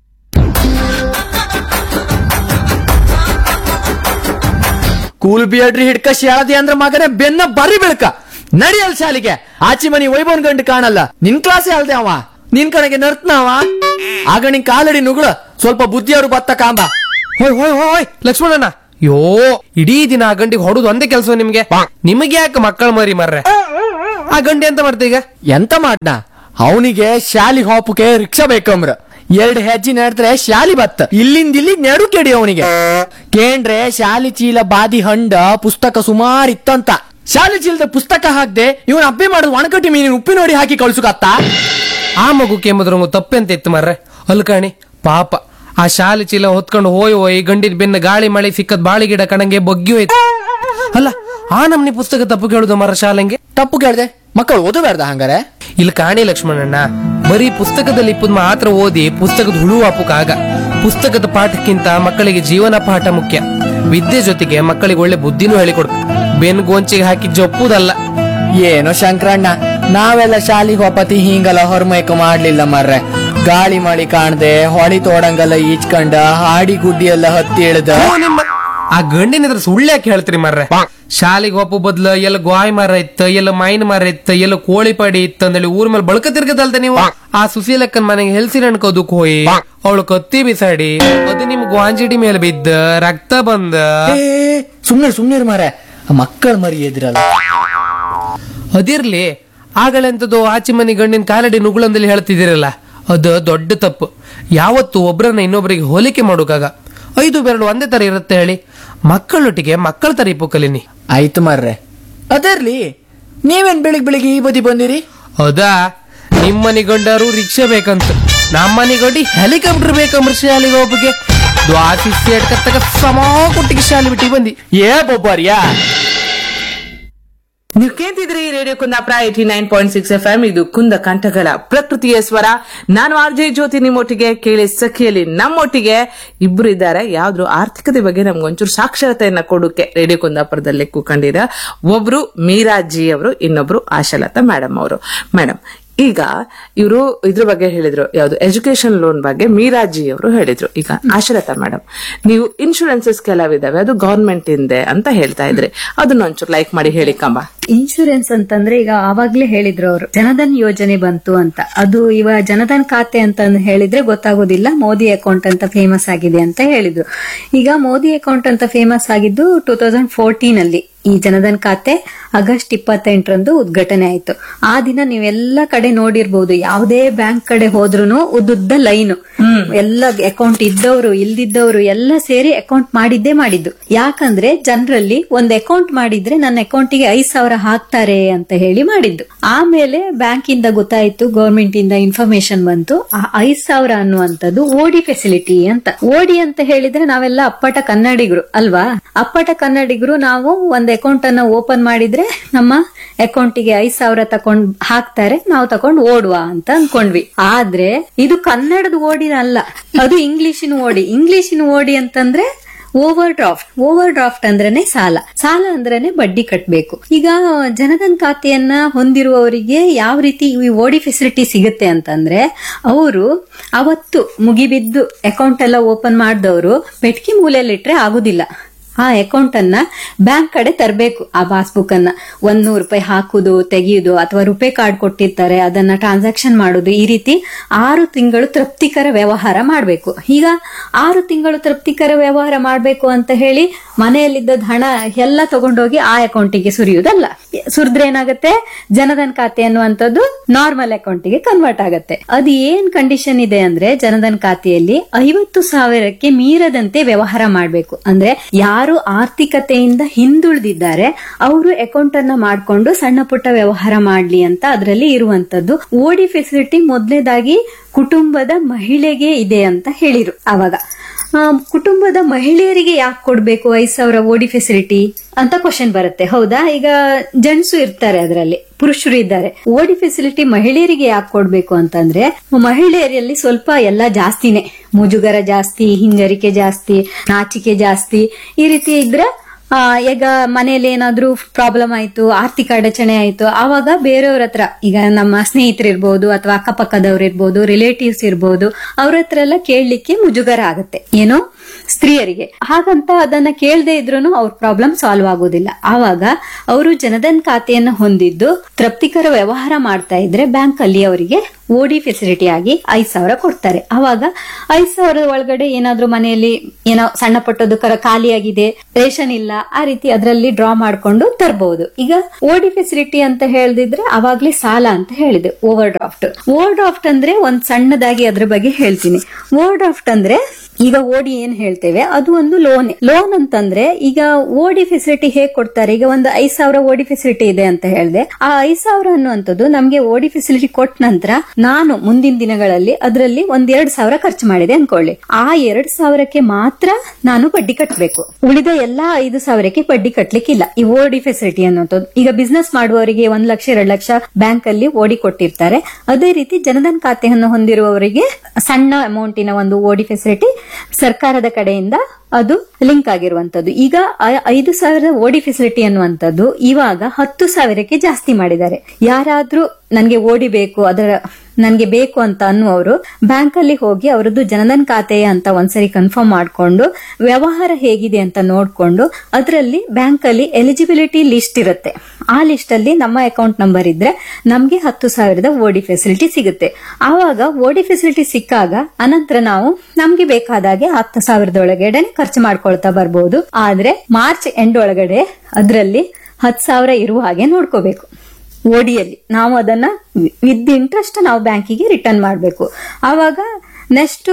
ಕೂಲ್ ಬಿಯಡ್ರಿ ಹಿಡ್ಕ ಶಾಳದಿ ಅಂದ್ರ ಮಗನೇ ಬೆನ್ನ ಬರಿ ಬೆಳಕ ನಡಿಯಲ್ ಶಾಲಿಗೆ ಆಚಿ ಮನಿ ವೈಭವನ್ ಗಂಡು ಕಾಣಲ್ಲ ನಿನ್ ಕ್ಲಾಸೇ ಅಲ್ದೆ ಅವ ನಿನ್ ಕಡೆಗೆ ನರ್ತನವ ಆಗ ನಿನ್ ಕಾಲಡಿ ನುಗುಳ ಸ್ವಲ್ಪ ಬುದ್ಧಿಯವರು ಬತ್ತ ಕಾಂಬ ಹೋಯ್ ಹೋಯ್ ಹೋಯ್ ಹೋಯ್ ಲಕ್ಷ್ಮಣಣ್ಣ ಯೋ ಇಡೀ ದಿನ ಆ ಗಂಡಿಗೆ ಹೊಡೋದು ಒಂದೇ ಕೆಲಸ ನಿಮ್ಗೆ ನಿಮಗೆ ಯಾಕೆ ಮಕ್ಕಳ ಮರಿ ಮರ್ರೆ ಆ ಗಂಡಿ ಎಂತ ಮಾಡ್ತಾ ಈಗ ಎಂತ ಮಾಡ್ನ ಅವನಿಗೆ ಶಾಲಿ ಹೋಪಕ್ಕೆ ರಿಕ್ಷಾ ಬೇಕಂಬ್ರ ಎರಡ್ ಹೆಜ್ಜೆ ನಡೆದ್ರೆ ಶಾಲಿ ಬತ್ತ ಇಲ್ಲಿಂದ ಇಲ್ಲಿ ನೆಡು ಕೆಡಿ ಅವನಿಗೆ ಕೇಂಡ್ರೆ ಶಾಲಿ ಚೀಲ ಬಾದಿ ಹಂಡ ಪುಸ್ತಕ ಸುಮಾರ್ ಇತ್ತಂತ ಶಾಲಿ ಚೀಲದ ಪುಸ್ತಕ ಹಾಕ್ದೆ ಇವನ್ ಅಬ್ಬೆ ಮಾಡುದು ಒಣಕಟ್ಟಿ ಮೀನಿನ ಉಪ್ಪಿನೋಡಿ ಹಾಕಿ ಕಳ್ಸುಕತ್ತ ಆ ಮಗು ಕೆಮ್ಮದ್ರಂಗು ತಪ್ಪೆಂತ ಇತ್ತು ಮರ್ರೆ ಅಲ್ಕಾಣಿ ಪಾಪ ಆ ಶಾಲೆ ಚೀಲ ಹೊತ್ಕೊಂಡು ಹೋಯ್ ಹೋಯ್ ಗಂಡಿನ ಬೆನ್ನ ಗಾಳಿ ಮಳೆ ಸಿಕ್ಕದ್ ಬಾಳಿ ಗಿಡ ಕಣಂಗೆ ಬಗ್ಗಿ ಹೋಯ್ತು ಅಲ್ಲ ಆ ನಮ್ನಿ ಪುಸ್ತಕ ತಪ್ಪು ಕೇಳುದು ಮರ ಶಾಲೆಂಗೆ ತಪ್ಪು ಕೇಳ್ದೆ ಮಕ್ಕಳು ಓದಬೇಡ್ದ ಹಂಗಾರೆ ಇಲ್ಲಿ ಕಾಣಿ ಲಕ್ಷ್ಮಣಣ್ಣ ಬರೀ ಪುಸ್ತಕದಲ್ಲಿ ಇಪ್ಪದ್ ಮಾತ್ರ ಓದಿ ಪುಸ್ತಕದ ಹುಳು ಆಗ ಪುಸ್ತಕದ ಪಾಠಕ್ಕಿಂತ ಮಕ್ಕಳಿಗೆ ಜೀವನ ಪಾಠ ಮುಖ್ಯ ವಿದ್ಯೆ ಜೊತೆಗೆ ಮಕ್ಕಳಿಗೆ ಒಳ್ಳೆ ಬುದ್ಧಿನೂ ಹೇಳಿಕೊಡು ಬೆನ್ ಗೋಂಚಿಗೆ ಹಾಕಿ ಜಪ್ಪುದಲ್ಲ ಏನೋ ಶಂಕರಣ್ಣ ನಾವೆಲ್ಲ ಶಾಲಿಗೆ ಹೋಪತಿ ಹಿಂಗಲ್ಲ ಹೊರಮೈಕ ಮಾಡ್ಲಿಲ್ಲ ಮರ್ರೆ ಗಾಳಿ ಮಳಿ ಕಾಣ್ದೆ ಹೊಳಿ ತೋಡಂಗಲ್ಲ ಈಚ್ಕಂಡ ಹಾಡಿ ಗುಡ್ಡಿ ಎಲ್ಲ ಹತ್ತಿ ಇಳ್ದ ಓ ನಿಮ್ಮ ಆ ಗಂಡಿನ ಎದುರು ಸುಳ್ಳು ಯಾಕೆ ಹೇಳ್ತೀರಿ ಮರ್ರೆ ಶಾಲೆಗೆ ಒಪ್ಪು ಬದ್ಲ ಎಲ್ಲ ಗಾಯ್ ಮರ ಇತ್ತ ಎಲ್ಲ ಮೈನ್ ಮರ ಇತ್ತ ಎಲ್ಲ ಕೋಳಿ ಪಡಿ ಇತ್ತ ಅಂದೇಳಿ ಊರ್ ಮೇಲೆ ಬಳಕ ತಿರ್ಗದಲ್ದ ನೀವು ಆ ಸುಶೀಲಕ್ಕನ್ ಮನೆಗೆ ಹೆಲ್ಸಿನ ಅನ್ಕೋದಕ್ ಹೋಯಿ ಅವಳು ಕತ್ತಿ ಬಿಸಾಡಿ ಅದು ನಿಮ್ ಗ್ವಾಂಜಿಡಿ ಮೇಲೆ ಬಿದ್ದ ರಕ್ತ ಬಂದ ಸುಮ್ನೆ ಸುಮ್ನೆ ಮರೆ ಮಕ್ಕಳ ಮರಿ ಎದ್ರಲ್ಲ ಅದಿರ್ಲಿ ಆಗಲೆಂತದ್ದು ಆಚೆ ಮನೆ ಗಂಡಿನ ಕಾಲಡಿ ನುಗುಳಂದಲ್ಲಿ ಹೇಳ್ತಿದ್ದೀರಲ್ಲ ಅದು ದೊಡ್ಡ ತಪ್ಪು ಯಾವತ್ತು ಒಬ್ರನ್ನ ಇನ್ನೊಬ್ಬರಿಗೆ ಹೋಲಿಕೆ ಮಾಡೋಕಾಗ ಐದು ಬೆರಳು ಒಂದೇ ತರ ಇರುತ್ತೆ ಹೇಳಿ ಮಕ್ಕಳೊಟ್ಟಿಗೆ ಮಕ್ಕಳ ತರ ಇಪ್ಪು ಕಲೀನಿ ಆಯ್ತು ಮರ್ರೆ ಅದಿರ್ಲಿ ನೀವೇನ್ ಬೆಳಿಗ್ ಬೆಳಿಗ್ಗೆ ಈ ಬದಿ ಬಂದಿರಿ ಹೌದಾ ನಿಮ್ಮನೆ ಗಂಡರು ರಿಕ್ಷಾ ಬೇಕಂತ ನಮ್ಮನೆ ಗಂಡಿ ಹೆಲಿಕಾಪ್ಟರ್ ಬೇಕಂಬ್ರ ಶಾಲೆಗೆ ಒಬ್ಬಗೆ ದ್ವಾಸಿ ಸೇಟ್ ಕತ್ತಕ ಸಮ ಕೊಟ್ಟಿಗೆ ಶಾಲೆ ಬಿಟ್ಟು ಬಂದಿ ಏ ಬೊಬ್ಬಾರಿಯಾ ನೀವು ಕೇಳ್ತಿದ್ರಿ radio Kundapura eighty nine point six F M ಇದು ಕುಂದ ಕಂಠಗಳ ಪ್ರಕೃತಿಯ ಸ್ವರ ನಾನು ಆರ್ ಜೆ ಜ್ಯೋತಿ ನಿಮ್ಮೊಟ್ಟಿಗೆ ಕೇಳಿ ಸಖಿಯಲ್ಲಿ ನಮ್ಮೊಟ್ಟಿಗೆ ಇಬ್ರು ಇದ್ದಾರೆ ಯಾವ್ದು ಆರ್ಥಿಕತೆ ಬಗ್ಗೆ ನಮ್ಗೊಂಚೂರು ಸಾಕ್ಷರತೆಯನ್ನ ಕೊಡೋಕೆ ರೇಡಿಯೋ ಕುಂದಾಪುರದಲ್ಲಿ ಕೂಕೊಂಡಿರ ಒಬ್ರು ಮೀರಾಜಿ ಅವರು ಇನ್ನೊಬ್ರು ಆಶಾಲತಾ ಮೇಡಮ್ ಅವರು ಮೇಡಮ್ ಈಗ ಇವರು ಇದ್ರ ಬಗ್ಗೆ ಹೇಳಿದ್ರು ಯಾವ್ದು ಎಜುಕೇಶನ್ ಲೋನ್ ಬಗ್ಗೆ ಮೀರಾಜಿ ಅವರು ಹೇಳಿದ್ರು ಈಗ ಆಶಾಲತಾ ಮೇಡಮ್ ನೀವು ಇನ್ಶೂರೆನ್ಸಸ್ ಕೆಲವಿದಾವೆ ಅದು ಗವರ್ಮೆಂಟ್ ಇಂದೆ ಅಂತ ಹೇಳ್ತಾ ಇದ್ರಿ ಅದನ್ನ ಒಂಚೂರು ಲೈಕ್ ಮಾಡಿ ಹೇಳಿ ಕಂಬ ಇನ್ಶೂರೆನ್ಸ್ ಅಂತಂದ್ರೆ ಈಗ ಆವಾಗ್ಲೇ ಹೇಳಿದ್ರು ಅವರು ಜನಧನ್ ಯೋಜನೆ ಬಂತು ಅಂತ ಅದು ಇವಾಗ ಜನಧನ್ ಖಾತೆ ಅಂತ ಹೇಳಿದ್ರೆ ಗೊತ್ತಾಗೋದಿಲ್ಲ ಮೋದಿ ಅಕೌಂಟ್ ಅಂತ ಫೇಮಸ್ ಆಗಿದೆ ಅಂತ ಹೇಳಿದ್ರು ಈಗ ಮೋದಿ ಅಕೌಂಟ್ ಅಂತ ಫೇಮಸ್ ಆಗಿದ್ದು ಟೂ ತೌಸಂಡ್ ಫೋರ್ಟೀನ್ ಅಲ್ಲಿ ಈ ಜನಧನ್ ಖಾತೆ ಆಗಸ್ಟ್ ಇಪ್ಪತ್ತೆಂಟರಂದು ಉದ್ಘಾಟನೆ ಆಯ್ತು ಆ ದಿನ ನೀವೆಲ್ಲ ಕಡೆ ನೋಡಿರ್ಬಹುದು ಯಾವುದೇ ಬ್ಯಾಂಕ್ ಕಡೆ ಹೋದ್ರುನು ಉದ್ದುದ್ದ ಲೈನ್ ಎಲ್ಲ ಅಕೌಂಟ್ ಇದ್ದವರು ಇಲ್ದಿದ್ದವರು ಎಲ್ಲ ಸೇರಿ ಅಕೌಂಟ್ ಮಾಡಿದ್ದೇ ಮಾಡಿದ್ದು ಯಾಕಂದ್ರೆ ಜನರಲ್ಲಿ ಒಂದ್ ಅಕೌಂಟ್ ಮಾಡಿದ್ರೆ ನನ್ನ ಅಕೌಂಟಿಗೆ ಐದ್ ಸಾವಿರ ಹಾಕ್ತಾರೆ ಅಂತ ಹೇಳಿ ಮಾಡಿದ್ದು ಆಮೇಲೆ ಬ್ಯಾಂಕ್ ಇಂದ ಗೊತ್ತಾಯ್ತು ಗೌರ್ಮೆಂಟ್ ಇಂದ ಇನ್ಫಾರ್ಮೇಶನ್ ಬಂತು ಆ ಐದ್ ಸಾವಿರ ಅನ್ನುವಂಥದ್ದು ಓಡಿ ಫೆಸಿಲಿಟಿ ಅಂತ ಓಡಿ ಅಂತ ಹೇಳಿದ್ರೆ ನಾವೆಲ್ಲ ಅಪ್ಪಟ ಕನ್ನಡಿಗರು ಅಲ್ವಾ ಅಪ್ಪಟ ಕನ್ನಡಿಗರು ನಾವು ಒಂದ್ ಅಕೌಂಟ್ ಅನ್ನ ಓಪನ್ ಮಾಡಿದ್ರೆ ನಮ್ಮ ಅಕೌಂಟಿಗೆ ಐದ್ ಸಾವಿರ ತಕೊಂಡ್ ಹಾಕ್ತಾರೆ ನಾವು ತಕೊಂಡ್ ಓಡುವ ಅಂತ ಅನ್ಕೊಂಡ್ವಿ ಆದ್ರೆ ಇದು ಕನ್ನಡದ ಓಡಿ ಅಲ್ಲ ಅದು ಇಂಗ್ಲಿಷಿನ ಓಡಿ ಇಂಗ್ಲಿಷಿನ ಓಡಿ ಅಂತಂದ್ರೆ ಓವರ್ ಡ್ರಾಫ್ಟ್ ಓವರ್ ಡ್ರಾಫ್ಟ್ ಅಂದ್ರೇನೆ ಸಾಲ ಸಾಲ ಅಂದ್ರೇನೆ ಬಡ್ಡಿ ಕಟ್ಟಬೇಕು ಈಗ ಜನಧನ್ ಖಾತೆಯನ್ನ ಹೊಂದಿರುವವರಿಗೆ ಯಾವ ರೀತಿ ಈ ಓಡಿ ಫೆಸಿಲಿಟಿ ಸಿಗುತ್ತೆ ಅಂತಂದ್ರೆ ಅವರು ಅವತ್ತು ಮುಗಿಬಿದ್ದು ಅಕೌಂಟ್ ಎಲ್ಲ ಓಪನ್ ಮಾಡಿದವರು ಪೆಟ್ಕಿ ಮೂಲೆಯಲ್ಲಿಟ್ರೆ ಆಗುದಿಲ್ಲ ಆ ಅಕೌಂಟ್ ಅನ್ನ ಬ್ಯಾಂಕ್ ಕಡೆ ತರಬೇಕು ಆ ಪಾಸ್ಬುಕ್ ಅನ್ನ ಒಂದ್ ನೂರು ರೂಪಾಯಿ ಹಾಕುದು ತೆಗೆಯುದು ಅಥವಾ ರುಪೇ ಕಾರ್ಡ್ ಕೊಟ್ಟಿರ್ತಾರೆ ಅದನ್ನ ಟ್ರಾನ್ಸಾಕ್ಷನ್ ಮಾಡುದು ಈ ರೀತಿ ಆರು ತಿಂಗಳು ತೃಪ್ತಿಕರ ವ್ಯವಹಾರ ಮಾಡಬೇಕು ಈಗ ಆರು ತಿಂಗಳು ತೃಪ್ತಿಕರ ವ್ಯವಹಾರ ಮಾಡಬೇಕು ಅಂತ ಹೇಳಿ ಮನೆಯಲ್ಲಿದ್ದ ಹಣ ಎಲ್ಲ ತಗೊಂಡೋಗಿ ಆ ಅಕೌಂಟಿಗೆ ಸುರಿಯುವುದಲ್ಲ ಸುರಿದ್ರೆ ಏನಾಗುತ್ತೆ ಜನಧನ್ ಖಾತೆ ಅನ್ನುವಂಥದ್ದು ನಾರ್ಮಲ್ ಅಕೌಂಟಿಗೆ ಕನ್ವರ್ಟ್ ಆಗುತ್ತೆ ಅದು ಏನ್ ಕಂಡೀಷನ್ ಇದೆ ಅಂದ್ರೆ ಜನಧನ್ ಖಾತೆಯಲ್ಲಿ ಐವತ್ತು ಸಾವಿರಕ್ಕೆ ಮೀರದಂತೆ ವ್ಯವಹಾರ ಮಾಡಬೇಕು ಅಂದ್ರೆ ಯಾರು ಆರ್ಥಿಕತೆಯಿಂದ ಹಿಂದುಳಿದಿದ್ದಾರೆ ಅವರು ಅಕೌಂಟ್ ಅನ್ನ ಮಾಡ್ಕೊಂಡು ಸಣ್ಣ ಪುಟ್ಟ ವ್ಯವಹಾರ ಮಾಡ್ಲಿ ಅಂತ ಅದರಲ್ಲಿ ಇರುವಂತದ್ದು ಓಡಿ ಫೆಸಿಲಿಟಿ ಮೊದಲನೇದಾಗಿ ಕುಟುಂಬದ ಮಹಿಳೆಗೆ ಇದೆ ಅಂತ ಹೇಳಿರು ಅವಾಗ ಆ, ಕುಟುಂಬದ ಮಹಿಳೆಯರಿಗೆ ಯಾಕೆ ಕೊಡ್ಬೇಕು ಐದ್ ಸಾವಿರ ಓಡಿ ಫೆಸಿಲಿಟಿ ಅಂತ ಕ್ವಶನ್ ಬರುತ್ತೆ ಹೌದಾ ಈಗ ಜೆಂಟ್ಸು ಇರ್ತಾರೆ ಅದರಲ್ಲಿ ಪುರುಷರು ಇದ್ದಾರೆ ಓಡಿ ಫೆಸಿಲಿಟಿ ಮಹಿಳೆಯರಿಗೆ ಯಾಕೆ ಕೊಡ್ಬೇಕು ಅಂತಂದ್ರೆ ಮಹಿಳೆಯರಲ್ಲಿ ಸ್ವಲ್ಪ ಎಲ್ಲ ಜಾಸ್ತಿನೇ ಮುಜುಗರ ಜಾಸ್ತಿ ಹಿಂಜರಿಕೆ ಜಾಸ್ತಿ ನಾಚಿಕೆ ಜಾಸ್ತಿ ಈ ರೀತಿ ಇದ್ರೆ ಆ, ಈಗ ಮನೆಯಲ್ಲಿ ಏನಾದ್ರೂ ಪ್ರಾಬ್ಲಮ್ ಆಯ್ತು ಆರ್ಥಿಕ ಅಡಚಣೆ ಆಯ್ತು ಆವಾಗ ಬೇರೆಯವ್ರ ಹತ್ರ ಈಗ ನಮ್ಮ ಸ್ನೇಹಿತರು ಇರ್ಬೋದು ಅಥವಾ ಅಕ್ಕಪಕ್ಕದವ್ರು ಇರ್ಬೋದು ರಿಲೇಟಿವ್ಸ್ ಇರ್ಬೋದು ಅವ್ರ ಹತ್ರ ಎಲ್ಲ ಕೇಳಲಿಕ್ಕೆ ಮುಜುಗರ ಆಗುತ್ತೆ ಏನೋ ಸ್ತ್ರೀಯರಿಗೆ ಹಾಗಂತ ಅದನ್ನ ಕೇಳದೆ ಇದ್ರೂ ಅವ್ರ ಪ್ರಾಬ್ಲಮ್ ಸಾಲ್ವ್ ಆಗೋದಿಲ್ಲ ಆವಾಗ ಅವರು ಜನಧನ್ ಖಾತೆಯನ್ನು ಹೊಂದಿದ್ದು ತೃಪ್ತಿಕರ ವ್ಯವಹಾರ ಮಾಡ್ತಾ ಇದ್ರೆ ಬ್ಯಾಂಕ್ ಅಲ್ಲಿ ಅವರಿಗೆ ಓಡಿ ಫೆಸಿಲಿಟಿ ಆಗಿ ಐದ್ ಸಾವಿರ ಕೊಡ್ತಾರೆ ಅವಾಗ ಐದ್ ಸಾವಿರದ ಒಳಗಡೆ ಏನಾದ್ರೂ ಮನೆಯಲ್ಲಿ ಏನೋ ಸಣ್ಣ ಪುಟ್ಟದ್ದು ಕರ ಖಾಲಿಯಾಗಿದೆ ರೇಷನ್ ಇಲ್ಲ ಆ ರೀತಿ ಅದರಲ್ಲಿ ಡ್ರಾ ಮಾಡ್ಕೊಂಡು ತರಬಹುದು ಈಗ ಓಡಿ ಫೆಸಿಲಿಟಿ ಅಂತ ಹೇಳ್ದಿದ್ರೆ ಅವಾಗ್ಲೇ ಸಾಲ ಅಂತ ಹೇಳಿದೆ ಓವರ್ ಡ್ರಾಫ್ಟ್ ಓವರ್ ಡ್ರಾಫ್ಟ್ ಅಂದ್ರೆ ಒಂದ್ ಸಣ್ಣದಾಗಿ ಅದ್ರ ಬಗ್ಗೆ ಹೇಳ್ತೀನಿ ಓವರ್ ಡ್ರಾಫ್ಟ್ ಅಂದ್ರೆ ಈಗ ಓಡಿ ಏನ್ ಹೇಳ್ತೇವೆ ಅದು ಒಂದು ಲೋನ್ ಲೋನ್ ಅಂತಂದ್ರೆ ಈಗ ಓಡಿ ಫೆಸಿಲಿಟಿ ಹೇಗ್ ಕೊಡ್ತಾರೆ ಈಗ ಒಂದು ಐದ್ ಸಾವಿರ ಓಡಿ ಫೆಸಿಲಿಟಿ ಇದೆ ಅಂತ ಹೇಳಿದೆ ಆ ಐದ್ ಸಾವಿರ ಅನ್ನುವಂಥದ್ದು ನಮ್ಗೆ ಓಡಿ ಫೆಸಿಲಿಟಿ ಕೊಟ್ಟ ನಂತರ ನಾನು ಮುಂದಿನ ದಿನಗಳಲ್ಲಿ ಅದರಲ್ಲಿ ಒಂದ್ ಎರಡ್ ಸಾವಿರ ಖರ್ಚು ಮಾಡಿದೆ ಅನ್ಕೊಳ್ಳಿ ಆ ಎರಡ್ ಸಾವಿರಕ್ಕೆ ಮಾತ್ರ ನಾನು ಬಡ್ಡಿ ಕಟ್ಟಬೇಕು ಉಳಿದ ಎಲ್ಲಾ ಐದು ಸಾವಿರಕ್ಕೆ ಬಡ್ಡಿ ಕಟ್ಲಿಕ್ಕಿಲ್ಲ ಈ ಓಡಿ ಫೆಸಿಲಿಟಿ ಅನ್ನುವಂಥದ್ದು ಈಗ ಬಿಸ್ನೆಸ್ ಮಾಡುವವರಿಗೆ ಒಂದ್ ಲಕ್ಷ ಎರಡ್ ಲಕ್ಷ ಬ್ಯಾಂಕ್ ಅಲ್ಲಿ ಓಡಿ ಕೊಟ್ಟಿರ್ತಾರೆ ಅದೇ ರೀತಿ ಜನಧನ್ ಖಾತೆಯನ್ನು ಹೊಂದಿರುವವರಿಗೆ ಸಣ್ಣ ಅಮೌಂಟಿನ ಒಂದು ಓಡಿ ಫೆಸಿಲಿಟಿ ಸರ್ಕಾರದ ಕಡೆಯಿಂದ ಅದು ಲಿಂಕ್ ಆಗಿರುವಂತದ್ದು ಈಗ ಆ- ಐದು ಸಾವಿರದ ಓಡಿ ಫೆಸಿಲಿಟಿ ಅನ್ನುವಂಥದ್ದು ಇವಾಗ ಹತ್ತು ಸಾವಿರಕ್ಕೆ ಜಾಸ್ತಿ ಮಾಡಿದ್ದಾರೆ ಯಾರಾದ್ರೂ ನನ್ಗೆ ಓಡಿ ಬೇಕು ಅದರ ನನ್ಗೆ ಬೇಕು ಅಂತ ಅನ್ನುವರು ಬ್ಯಾಂಕ್ ಅಲ್ಲಿ ಹೋಗಿ ಅವರದ್ದು ಜನಧನ್ ಖಾತೆ ಅಂತ ಒಂದ್ಸರಿ ಕನ್ಫರ್ಮ್ ಮಾಡ್ಕೊಂಡು ವ್ಯವಹಾರ ಹೇಗಿದೆ ಅಂತ ನೋಡ್ಕೊಂಡು ಅದರಲ್ಲಿ ಬ್ಯಾಂಕ್ ಅಲ್ಲಿ ಎಲಿಜಿಬಿಲಿಟಿ ಲಿಸ್ಟ್ ಇರುತ್ತೆ ಆ ಲಿಸ್ಟ್ ಅಲ್ಲಿ ನಮ್ಮ ಅಕೌಂಟ್ ನಂಬರ್ ಇದ್ರೆ ನಮ್ಗೆ ಹತ್ತು ಸಾವಿರದ ಓಡಿ ಫೆಸಿಲಿಟಿ ಸಿಗುತ್ತೆ ಆವಾಗ ಓಡಿ ಫೆಸಿಲಿಟಿ ಸಿಕ್ಕಾಗ ಅನಂತರ ನಾವು ನಮ್ಗೆ ಬೇಕಾದಾಗೆ ಹತ್ತು ಸಾವಿರದ ಒಳಗಡೆ ಖರ್ಚು ಮಾಡ್ಕೊಳ್ತಾ ಬರ್ಬೋದು ಆದ್ರೆ ಮಾರ್ಚ್ ಎಂಡ್ ಒಳಗಡೆ ಅದರಲ್ಲಿ ಹತ್ತು ಸಾವಿರ ಇರುವ ಹಾಗೆ ನೋಡ್ಕೋಬೇಕು ಓಡಿಯಲ್ಲಿ ನಾವು ಅದನ್ನ ವಿತ್ ಇಂಟ್ರೆಸ್ಟ್ ನಾವು ಬ್ಯಾಂಕಿಗೆ ರಿಟರ್ನ್ ಮಾಡಬೇಕು ಆವಾಗ ನೆಕ್ಸ್ಟ್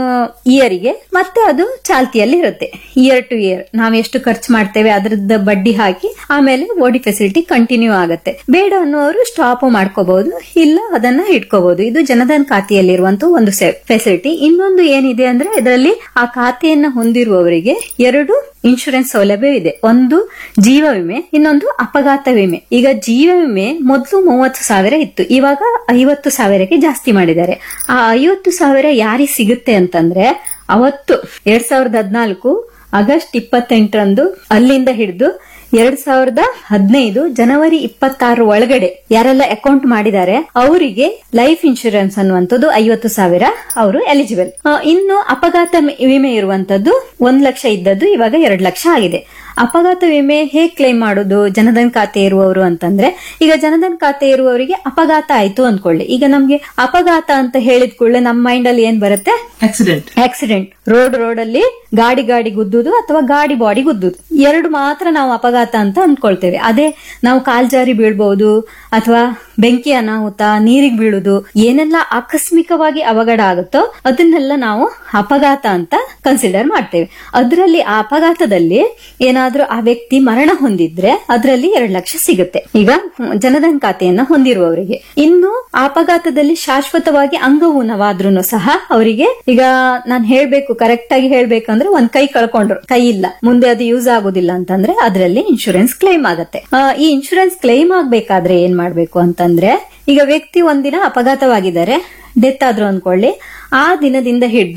ಇಯರಿಗೆ ಮತ್ತೆ ಅದು ಚಾಲ್ತಿಯಲ್ಲಿ ಇರುತ್ತೆ ಇಯರ್ ಟು ಇಯರ್ ನಾವು ಎಷ್ಟು ಖರ್ಚು ಮಾಡ್ತೇವೆ ಅದರದ ಬಡ್ಡಿ ಹಾಕಿ ಆಮೇಲೆ ಓಡಿ ಫೆಸಿಲಿಟಿ ಕಂಟಿನ್ಯೂ ಆಗುತ್ತೆ ಬೇಡ ಅನ್ನೋರು ಸ್ಟಾಪ್ ಮಾಡ್ಕೋಬಹುದು ಇಲ್ಲ ಅದನ್ನ ಇಟ್ಕೋಬಹುದು ಇದು ಜನಧನ್ ಖಾತೆಯಲ್ಲಿರುವಂತ ಒಂದು ಫೆಸಿಲಿಟಿ ಇನ್ನೊಂದು ಏನಿದೆ ಅಂದ್ರೆ ಇದರಲ್ಲಿ ಆ ಖಾತೆಯನ್ನ ಹೊಂದಿರುವವರಿಗೆ ಎರಡು ಇನ್ಶೂರೆನ್ಸ್ ಸೌಲಭ್ಯ ಇದೆ ಒಂದು ಜೀವ ವಿಮೆ ಇನ್ನೊಂದು ಅಪಘಾತ ವಿಮೆ ಈಗ ಜೀವ ವಿಮೆ ಮೊದಲು ಮೂವತ್ತು ಸಾವಿರ ಇತ್ತು ಇವಾಗ ಐವತ್ತು ಸಾವಿರಕ್ಕೆ ಜಾಸ್ತಿ ಮಾಡಿದ್ದಾರೆ ಆ ಐವತ್ತು ಸಾವಿರ ಯಾರಿಗೆ ಸಿಗುತ್ತೆ ಅಂತಂದ್ರೆ ಅವತ್ತು ಎರಡ್ ಸಾವಿರದ ಹದಿನಾಲ್ಕು ಆಗಸ್ಟ್ ಇಪ್ಪತ್ತೆಂಟರಂದು ಅಲ್ಲಿಂದ ಹಿಡಿದು ಎರಡ್ ಸಾವಿರದ ಹದಿನೈದು ಜನವರಿ ಇಪ್ಪತ್ತಾರು ಒಳಗಡೆ ಯಾರೆಲ್ಲ ಅಕೌಂಟ್ ಮಾಡಿದ್ದಾರೆ ಅವರಿಗೆ ಲೈಫ್ ಇನ್ಶೂರೆನ್ಸ್ ಅನ್ನುವಂಥದ್ದು ಐವತ್ತು ಸಾವಿರ ಅವರು ಎಲಿಜಿಬಲ್ ಇನ್ನು ಅಪಘಾತ ವಿಮೆ ಇರುವಂತದ್ದು ಒಂದ್ ಲಕ್ಷ ಇದ್ದದ್ದು ಇವಾಗ ಎರಡ್ ಲಕ್ಷ ಆಗಿದೆ ಅಪಘಾತ ವಿಮೆ ಹೇಗ್ ಕ್ಲೈಮ್ ಮಾಡೋದು ಜನಧನ್ ಖಾತೆ ಇರುವವರು ಅಂತಂದ್ರೆ ಈಗ ಜನಧನ್ ಖಾತೆ ಇರುವವರಿಗೆ ಅಪಘಾತ ಆಯ್ತು ಅನ್ಕೊಳ್ಳಿ ಈಗ ನಮ್ಗೆ ಅಪಘಾತ ಅಂತ ಹೇಳಿದ ಕೂಡಲೇ ನಮ್ಮ ಮೈಂಡ್ ಅಲ್ಲಿ ಏನ್ ಬರುತ್ತೆ ಆಕ್ಸಿಡೆಂಟ್ ಆಕ್ಸಿಡೆಂಟ್ ರೋಡ್ ರೋಡ್ ಅಲ್ಲಿ ಗಾಡಿ ಗಾಡಿ ಗುದ್ದುದು ಅಥವಾ ಗಾಡಿ ಬಾಡಿ ಗುದ್ದುದು ಎರಡು ಮಾತ್ರ ನಾವು ಅಪಘಾತ ಅಂತ ಅಂದ್ಕೊಳ್ತೇವೆ ಅದೇ ನಾವು ಕಾಲ್ಜಾರಿ ಬೀಳ್ಬಹುದು ಅಥವಾ ಬೆಂಕಿ ಅನಾಹುತ ನೀರಿಗೆ ಬೀಳುದು ಏನೆಲ್ಲ ಆಕಸ್ಮಿಕವಾಗಿ ಅವಘಡ ಆಗುತ್ತೋ ಅದನ್ನೆಲ್ಲ ನಾವು ಅಪಘಾತ ಅಂತ ಕನ್ಸಿಡರ್ ಮಾಡ್ತೇವೆ ಅದರಲ್ಲಿ ಆ ಅಪಘಾತದಲ್ಲಿ ಏನಾದ್ರೂ ಆ ವ್ಯಕ್ತಿ ಮರಣ ಹೊಂದಿದ್ರೆ ಅದರಲ್ಲಿ ಎರಡ್ ಲಕ್ಷ ಸಿಗುತ್ತೆ ಈಗ ಹ್ಮ್, ಜನಧನ್ ಖಾತೆಯನ್ನ ಹೊಂದಿರುವವರಿಗೆ ಇನ್ನು ಆ ಅಪಘಾತದಲ್ಲಿ ಶಾಶ್ವತವಾಗಿ ಅಂಗವೂನವಾದ್ರೂ ಸಹ ಅವರಿಗೆ ಈಗ ನಾನ್ ಹೇಳ್ಬೇಕು ಕರೆಕ್ಟ್ ಆಗಿ ಹೇಳ್ಬೇಕಂದ್ರೆ ಒಂದ್ ಕೈ ಕಳ್ಕೊಂಡ್ರು ಕೈ ಇಲ್ಲ ಮುಂದೆ ಅದು ಯೂಸ್ ಆಗೋದಿಲ್ಲ ಅಂತಂದ್ರೆ ಅದರಲ್ಲಿ ಇನ್ಶೂರೆನ್ಸ್ ಕ್ಲೈಮ್ ಆಗತ್ತೆ ಆ, ಈ ಇನ್ಶೂರೆನ್ಸ್ ಕ್ಲೈಮ್ ಆಗ್ಬೇಕಾದ್ರೆ ಏನ್ ಮಾಡ್ಬೇಕು ಅಂತಂದ್ರೆ ಈಗ ವ್ಯಕ್ತಿ ಒಂದಿನ ಅಪಘಾತವಾಗಿದ್ದಾರೆ ಡೆತ್ ಆದ್ರು ಅನ್ಕೊಳ್ಳಿ ಆ ದಿನದಿಂದ ಹಿಡಿದು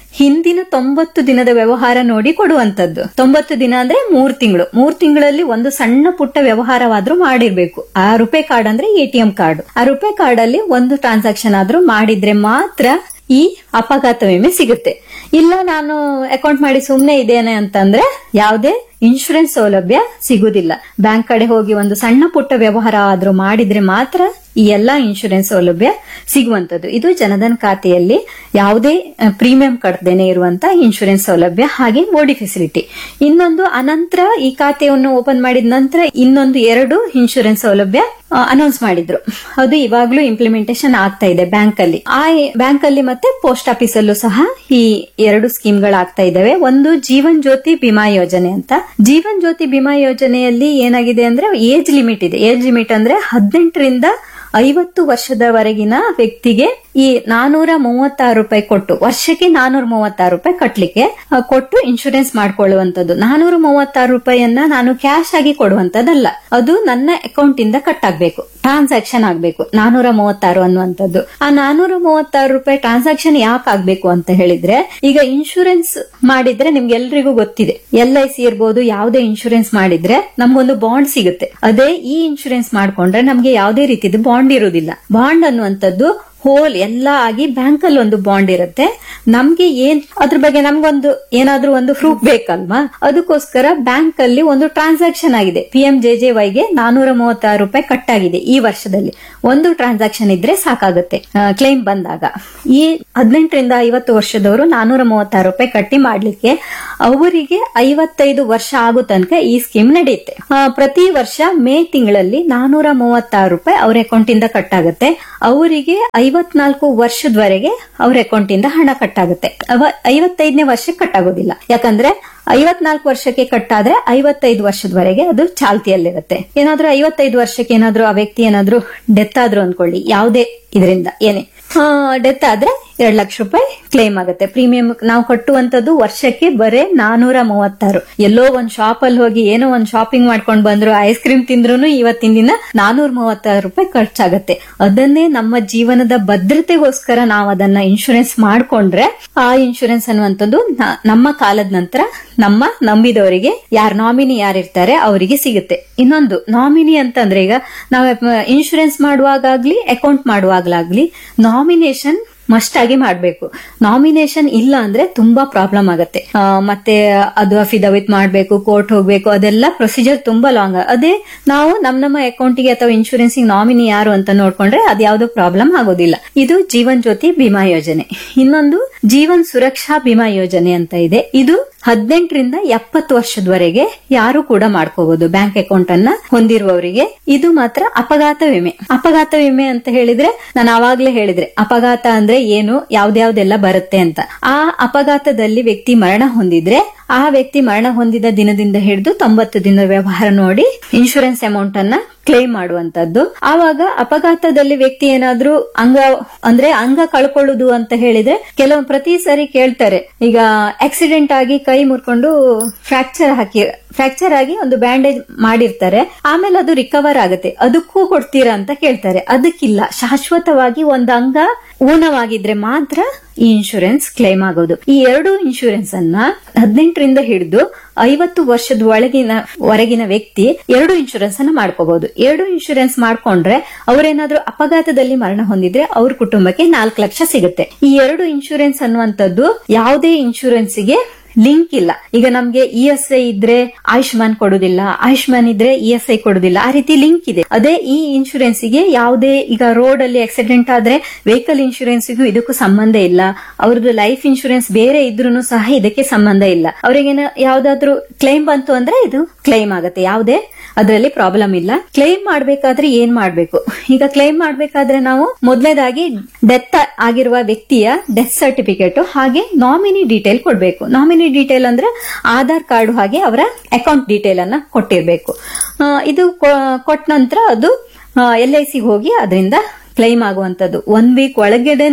ಹಿಂದಿನ ತೊಂಬತ್ತು ದಿನದ ವ್ಯವಹಾರ ನೋಡಿ ಕೊಡುವಂತದ್ದು ತೊಂಬತ್ತು ದಿನ ಅಂದ್ರೆ ಮೂರ್ ತಿಂಗಳು ಮೂರ್ ತಿಂಗಳಲ್ಲಿ ಒಂದು ಸಣ್ಣ ಪುಟ್ಟ ವ್ಯವಹಾರವಾದ್ರೂ ಮಾಡಿರ್ಬೇಕು ಆ ರುಪೆ ಕಾರ್ಡ್ ಅಂದ್ರೆ ಎಟಿಎಂ ಕಾರ್ಡ್ ಆ ರುಪೆ ಕಾರ್ಡ್ ಅಲ್ಲಿ ಒಂದು ಟ್ರಾನ್ಸಾಕ್ಷನ್ ಆದ್ರೂ ಮಾಡಿದ್ರೆ ಮಾತ್ರ ಈ ಅಪಘಾತ ವಿಮೆ ಸಿಗುತ್ತೆ ಇಲ್ಲ ನಾನು ಅಕೌಂಟ್ ಮಾಡಿ ಸುಮ್ನೆ ಇದ್ದೇನೆ ಅಂತಂದ್ರೆ ಯಾವುದೇ ಇನ್ಶೂರೆನ್ಸ್ ಸೌಲಭ್ಯ ಸಿಗುದಿಲ್ಲ ಬ್ಯಾಂಕ್ ಕಡೆ ಹೋಗಿ ಒಂದು ಸಣ್ಣ ಪುಟ್ಟ ವ್ಯವಹಾರ ಆದ್ರೂ ಮಾಡಿದ್ರೆ ಮಾತ್ರ ಈ ಎಲ್ಲಾ ಇನ್ಶೂರೆನ್ಸ್ ಸೌಲಭ್ಯ ಸಿಗುವಂತದ್ದು ಇದು ಜನಧನ್ ಖಾತೆಯಲ್ಲಿ ಯಾವುದೇ ಪ್ರೀಮಿಯಂ ಕಟ್ಟದೇನೆ ಇರುವಂತ ಇನ್ಶೂರೆನ್ಸ್ ಸೌಲಭ್ಯ ಹಾಗೆ ಓಡಿ ಫೆಸಿಲಿಟಿ ಇನ್ನೊಂದು ಅನಂತರ ಈ ಖಾತೆಯನ್ನು ಓಪನ್ ಮಾಡಿದ ನಂತರ ಇನ್ನೊಂದು ಎರಡು ಇನ್ಶೂರೆನ್ಸ್ ಸೌಲಭ್ಯ ಅನೌನ್ಸ್ ಮಾಡಿದ್ರು ಅದು ಇವಾಗ್ಲೂ ಇಂಪ್ಲಿಮೆಂಟೇಷನ್ ಆಗ್ತಾ ಇದೆ ಬ್ಯಾಂಕ್ ಅಲ್ಲಿ ಆ ಬ್ಯಾಂಕ್ ಅಲ್ಲಿ ಮತ್ತೆ ಪೋಸ್ಟ್ ಆಫೀಸ್ ಅಲ್ಲೂ ಸಹ ಈ ಎರಡು ಸ್ಕೀಮ್ಗಳಾಗ್ತಾ ಇದಾವೆ ಒಂದು ಜೀವನ್ ಜ್ಯೋತಿ ಬಿಮಾ ಯೋಜನೆ ಅಂತ ಜೀವನ್ ಜ್ಯೋತಿ ಬಿಮಾ ಯೋಜನೆಯಲ್ಲಿ ಏನಾಗಿದೆ ಅಂದ್ರೆ ಏಜ್ ಲಿಮಿಟ್ ಇದೆ ಏಜ್ ಲಿಮಿಟ್ ಅಂದ್ರೆ ಹದಿನೆಂಟರಿಂದ ಐವತ್ತು ವರ್ಷದವರೆಗಿನ ವ್ಯಕ್ತಿಗೆ ಈ ನಾನೂರ ಮೂವತ್ತಾರು ರೂಪಾಯಿ ಕೊಟ್ಟು ವರ್ಷಕ್ಕೆ ನಾನೂರ ಮೂವತ್ತಾರು ರೂಪಾಯಿ ಕಟ್ಲಿಕ್ಕೆ ಆ, ಕೊಟ್ಟು ಇನ್ಶೂರೆನ್ಸ್ ಮಾಡ್ಕೊಳ್ಳುವಂತದ್ದು ನಾನೂರ ಮೂವತ್ತಾರು ರೂಪಾಯಿಯನ್ನ ನಾನು ಕ್ಯಾಶ್ ಆಗಿ ಕೊಡುವಂತದ್ದಲ್ಲ ಅದು ನನ್ನ ಅಕೌಂಟ್ ಇಂದ ಕಟ್ ಆಗ್ಬೇಕು ಟ್ರಾನ್ಸಾಕ್ಷನ್ ಆಗ್ಬೇಕು ನಾನೂರ ಮೂವತ್ತಾರು ಅನ್ನುವಂಥದ್ದು ಆ ನಾನೂರ ಮೂವತ್ತಾರು ರೂಪಾಯಿ ಟ್ರಾನ್ಸಾಕ್ಷನ್ ಯಾಕೆ ಆಗ್ಬೇಕು ಅಂತ ಹೇಳಿದ್ರೆ ಈಗ ಇನ್ಶೂರೆನ್ಸ್ ಮಾಡಿದ್ರೆ ನಿಮ್ಗೆ ಎಲ್ರಿಗೂ ಗೊತ್ತಿದೆ ಎಲ್ ಐ ಸಿ ಇರ್ಬೋದು ಯಾವುದೇ ಇನ್ಶೂರೆನ್ಸ್ ಮಾಡಿದ್ರೆ ನಮ್ಗೊಂದು ಬಾಂಡ್ ಸಿಗುತ್ತೆ ಅದೇ ಈ ಇನ್ಶೂರೆನ್ಸ್ ಮಾಡ್ಕೊಂಡ್ರೆ ನಮ್ಗೆ ಯಾವುದೇ ರೀತಿದು ಬಾಂಡ್ ಇರುವುದಿಲ್ಲ ಬಾಂಡ್ ಅನ್ನುವಂಥದ್ದು ಹೋಲ್ ಎಲ್ಲ ಆಗಿ ಬ್ಯಾಂಕ್ ಅಲ್ಲಿ ಒಂದು ಬಾಂಡ್ ಇರುತ್ತೆ ನಮ್ಗೆ ಏನ್ ಅದ್ರ ಬಗ್ಗೆ ನಮ್ಗೊಂದು ಏನಾದ್ರೂ ಒಂದು ಪ್ರೂಫ್ ಬೇಕಲ್ವಾ ಅದಕ್ಕೋಸ್ಕರ ಬ್ಯಾಂಕ್ ಅಲ್ಲಿ ಒಂದು ಟ್ರಾನ್ಸಾಕ್ಷನ್ ಆಗಿದೆ ಪಿ ಎಂ ಜೆ ಜೆ ವೈಗೆ ನಾನೂರ ಮೂವತ್ತಾರು ರೂಪಾಯಿ ಕಟ್ ಆಗಿದೆ ಈ ವರ್ಷದಲ್ಲಿ ಒಂದು ಟ್ರಾನ್ಸಾಕ್ಷನ್ ಇದ್ರೆ ಸಾಕಾಗುತ್ತೆ ಕ್ಲೈಮ್ ಬಂದಾಗ ಈ ಹದಿನೆಂಟರಿಂದ ಐವತ್ತು ವರ್ಷದವರು ನಾನೂರ ಮೂವತ್ತಾರು ರೂಪಾಯಿ ಕಟ್ಟಿ ಮಾಡ್ಲಿಕ್ಕೆ ಅವರಿಗೆ ಐವತ್ತೈದು ವರ್ಷ ಆಗೋ ತನಕ ಈ ಸ್ಕೀಮ್ ನಡೆಯುತ್ತೆ ಆ, ಪ್ರತಿ ವರ್ಷ ಮೇ ತಿಂಗಳಲ್ಲಿ ನಾನೂರ ಮೂವತ್ತಾರು ರೂಪಾಯಿ ಅವ್ರ ಅಕೌಂಟ್ ಇಂದ ಕಟ್ ಆಗುತ್ತೆ ಅವರಿಗೆ ಐವತ್ನಾಲ್ಕು ವರ್ಷದವರೆಗೆ ಅವ್ರ ಅಕೌಂಟ್ ಇಂದ ಹಣ ಕಟ್ಟಾಗುತ್ತೆ ಅವ ಐವತ್ತೈದನೇ ವರ್ಷಕ್ಕೆ ಕಟ್ಟಾಗೋದಿಲ್ಲ ಯಾಕಂದ್ರೆ ಐವತ್ನಾಲ್ಕು ವರ್ಷಕ್ಕೆ ಕಟ್ಟಾದ್ರೆ ಐವತ್ತೈದು ವರ್ಷದವರೆಗೆ ಅದು ಚಾಲ್ತಿಯಲ್ಲಿರುತ್ತೆ ಏನಾದ್ರೂ ಐವತ್ತೈದು ವರ್ಷಕ್ಕೆ ಏನಾದ್ರೂ ಆ ವ್ಯಕ್ತಿ ಏನಾದ್ರೂ ಡೆತ್ ಆದ್ರೂ ಅನ್ಕೊಳ್ಳಿ ಯಾವುದೇ ಇದರಿಂದ ಏನೇ ಡೆತ್ ಆದ್ರೆ ಎರಡ್ ಲಕ್ಷ ರೂಪಾಯಿ ಕ್ಲೇಮ್ ಆಗುತ್ತೆ ಪ್ರೀಮಿಯಂ ನಾವು ಕಟ್ಟುವಂತದ್ದು ವರ್ಷಕ್ಕೆ ಬರೇ ನಾನೂರ ಮೂವತ್ತಾರು ಎಲ್ಲೋ ಒಂದ್ ಶಾಪ್ ಅಲ್ಲಿ ಹೋಗಿ ಏನೋ ಒಂದ್ ಶಾಪಿಂಗ್ ಮಾಡ್ಕೊಂಡ್ ಬಂದ್ರು ಐಸ್ ಕ್ರೀಮ್ ತಿಂದ್ರು ಇವತ್ತಿನ ದಿನ ನಾನೂರ ಮೂವತ್ತಾರು ರೂಪಾಯಿ ಖರ್ಚಾಗತ್ತೆ ಅದನ್ನೇ ನಮ್ಮ ಜೀವನದ ಭದ್ರತೆಗೋಸ್ಕರ ನಾವು ಅದನ್ನ ಇನ್ಶೂರೆನ್ಸ್ ಮಾಡ್ಕೊಂಡ್ರೆ ಆ ಇನ್ಶೂರೆನ್ಸ್ ಅನ್ನುವಂಥದ್ದು ನ- ನಮ್ಮ ಕಾಲದ ನಂತರ ನಮ್ಮ ನಂಬಿದವರಿಗೆ ಯಾರು ನಾಮಿನಿ ಯಾರಿರ್ತಾರೆ ಅವರಿಗೆ ಸಿಗುತ್ತೆ ಇನ್ನೊಂದು ನಾಮಿನಿ ಅಂತಂದ್ರೆ ಈಗ ನಾವು ಇನ್ಶೂರೆನ್ಸ್ ಮಾಡುವಾಗ್ಲಿ ಅಕೌಂಟ್ ಮಾಡುವಾಗ್ಲಾಗ್ಲಿ ನಾಮಿನೇಷನ್ ಮಸ್ಟ್ ಆಗಿ ಮಾಡ್ಬೇಕು ನಾಮಿನೇಷನ್ ಇಲ್ಲ ಅಂದ್ರೆ ತುಂಬಾ ಪ್ರಾಬ್ಲಮ್ ಆಗುತ್ತೆ ಆ, ಮತ್ತೆ ಅದು ಅಫಿಡವಿಟ್ ಮಾಡ್ಬೇಕು ಕೋರ್ಟ್ ಹೋಗ್ಬೇಕು ಅದೆಲ್ಲ ಪ್ರೊಸೀಜರ್ ತುಂಬಾ ಲಾಂಗ್ ಅದೇ ನಾವು ನಮ್ ನಮ್ಮ ಅಕೌಂಟಿಗೆ ಅಥವಾ ಇನ್ಶೂರೆನ್ಸ್ ನಾಮಿನಿ ಯಾರು ಅಂತ ನೋಡ್ಕೊಂಡ್ರೆ ಅದ್ಯಾವುದೋ ಪ್ರಾಬ್ಲಮ್ ಆಗೋದಿಲ್ಲ ಇದು ಜೀವನ್ ಜ್ಯೋತಿ ಬಿಮಾ ಯೋಜನೆ ಇನ್ನೊಂದು ಜೀವನ್ ಸುರಕ್ಷಾ ಬಿಮಾ ಯೋಜನೆ ಅಂತ ಇದೆ ಇದು ಹದಿನೆಂಟರಿಂದ ಎಪ್ಪತ್ತು ವರ್ಷದವರೆಗೆ ಯಾರು ಕೂಡ ಮಾಡ್ಕೋಬಹುದು ಬ್ಯಾಂಕ್ ಅಕೌಂಟ್ ಅನ್ನ ಹೊಂದಿರುವವರಿಗೆ ಇದು ಮಾತ್ರ ಅಪಘಾತ ವಿಮೆ ಅಪಘಾತ ವಿಮೆ ಅಂತ ಹೇಳಿದ್ರೆ ನಾನು ಆವಾಗ್ಲೇ ಹೇಳಿದ್ರೆ ಅಪಘಾತ ಅಂದ್ರೆ ಏನು ಯಾವ್ದ್ಯಾವ್ದೆಲ್ಲ ಬರುತ್ತೆ ಅಂತ ಆ ಅಪಘಾತದಲ್ಲಿ ವ್ಯಕ್ತಿ ಮರಣ ಹೊಂದಿದ್ರೆ ಆ ವ್ಯಕ್ತಿ ಮರಣ ಹೊಂದಿದ ದಿನದಿಂದ ಹಿಡಿದು ತೊಂಬತ್ತು ದಿನದ ವ್ಯವಹಾರ ನೋಡಿ ಇನ್ಶೂರೆನ್ಸ್ ಅಮೌಂಟ್ ಅನ್ನ ಕ್ಲೈಮ್ ಮಾಡುವಂತದ್ದು ಆವಾಗ ಅಪಘಾತದಲ್ಲಿ ವ್ಯಕ್ತಿ ಏನಾದ್ರೂ ಅಂಗ ಅಂದ್ರೆ ಅಂಗ ಕಳ್ಕೊಳ್ಳುದು ಅಂತ ಹೇಳಿದ್ರೆ ಕೆಲವು ಪ್ರತಿ ಸಾರಿ ಕೇಳ್ತಾರೆ ಈಗ ಆಕ್ಸಿಡೆಂಟ್ ಆಗಿ ಕೈ ಮುರ್ಕೊಂಡು ಫ್ರಾಕ್ಚರ್ ಹಾಕಿ ಫ್ರಾಕ್ಚರ್ ಆಗಿ ಒಂದು ಬ್ಯಾಂಡೇಜ್ ಮಾಡಿರ್ತಾರೆ ಆಮೇಲೆ ಅದು ರಿಕವರ್ ಆಗುತ್ತೆ ಅದಕ್ಕೂ ಕೊಡ್ತೀರಾ ಅಂತ ಕೇಳ್ತಾರೆ ಅದಕ್ಕಿಲ್ಲ ಶಾಶ್ವತವಾಗಿ ಒಂದು ಅಂಗ ಊನವಾಗಿದ್ರೆ ಮಾತ್ರ ಈ ಇನ್ಶೂರೆನ್ಸ್ ಕ್ಲೈಮ್ ಆಗೋದು ಈ ಎರಡು ಇನ್ಶೂರೆನ್ಸ್ ಅನ್ನ ಹದಿನೆಂಟರಿಂದ ಹಿಡಿದು ಐವತ್ತು ವರ್ಷದ ಒಳಗಿನ ವರೆಗಿನ ವ್ಯಕ್ತಿ ಎರಡು ಇನ್ಶೂರೆನ್ಸ್ ಅನ್ನ ಮಾಡ್ಕೋಬಹುದು ಎರಡು ಇನ್ಶೂರೆನ್ಸ್ ಮಾಡ್ಕೊಂಡ್ರೆ ಅವ್ರೇನಾದ್ರೂ ಅಪಘಾತದಲ್ಲಿ ಮರಣ ಹೊಂದಿದ್ರೆ ಅವ್ರ ಕುಟುಂಬಕ್ಕೆ ನಾಲ್ಕು ಲಕ್ಷ ಸಿಗುತ್ತೆ ಈ ಎರಡು ಇನ್ಶೂರೆನ್ಸ್ ಅನ್ನುವಂಥದ್ದು ಯಾವುದೇ ಇನ್ಶೂರೆನ್ಸ್ಗೆ ಲಿಂಕ್ ಇಲ್ಲ ಈಗ ನಮ್ಗೆ ಇ ಎಸ್ ಐ ಇದ್ರೆ ಆಯುಷ್ಮಾನ್ ಕೊಡುದಿಲ್ಲ ಆಯುಷ್ಮಾನ್ ಇದ್ರೆ ಇ ಎಸ್ ಐ ಕೊಡುದಿಲ್ಲ ಆ ರೀತಿ ಲಿಂಕ್ ಇದೆ ಅದೇ ಈ ಇನ್ಶೂರೆನ್ಸ್ ಗೆ ಯಾವುದೇ ಈಗ ರೋಡ್ ಅಲ್ಲಿ ಆಕ್ಸಿಡೆಂಟ್ ಆದ್ರೆ ವೆಹಿಕಲ್ ಇನ್ಶೂರೆನ್ಸ್ಗೂ ಇದಕ್ಕೂ ಸಂಬಂಧ ಇಲ್ಲ ಅವ್ರದ್ದು ಲೈಫ್ ಇನ್ಶೂರೆನ್ಸ್ ಬೇರೆ ಇದ್ರೂ ಸಹ ಇದಕ್ಕೆ ಸಂಬಂಧ ಇಲ್ಲ ಅವರಿಗೆ ಯಾವ್ದಾದ್ರು ಕ್ಲೈಮ್ ಬಂತು ಅಂದ್ರೆ ಇದು ಕ್ಲೈಮ್ ಆಗುತ್ತೆ ಯಾವುದೇ ಅದರಲ್ಲಿ ಪ್ರಾಬ್ಲಮ್ ಇಲ್ಲ ಕ್ಲೈಮ್ ಮಾಡ್ಬೇಕಾದ್ರೆ ಏನ್ ಮಾಡ್ಬೇಕು ಈಗ ಕ್ಲೈಮ್ ಮಾಡ್ಬೇಕಾದ್ರೆ ನಾವು ಮೊದಲನೇದಾಗಿ ಡೆತ್ ಆಗಿರುವ ವ್ಯಕ್ತಿಯ ಡೆತ್ ಸರ್ಟಿಫಿಕೇಟ್ ಹಾಗೆ ನಾಮಿನಿ ಡೀಟೇಲ್ ಕೊಡ್ಬೇಕು ನಾಮಿನಿ ಡೀಟೇಲ್ ಅಂದ್ರೆ ಆಧಾರ್ ಕಾರ್ಡ್ ಹಾಗೆ ಅವರ ಅಕೌಂಟ್ ಡೀಟೇಲ್ ಅನ್ನ ಕೊಟ್ಟಿರ್ಬೇಕು ಆ, ಇದು ಕೊಟ್ಟ ನಂತರ ಅದು ಎಲ್ ಐ ಸಿಗೆ ಹೋಗಿ ಅದರಿಂದ ಕ್ಲೈಮ್ ಆಗುವಂತದ್ದು ಒನ್ ವೀಕ್ ಒಳಗಡೆನೆ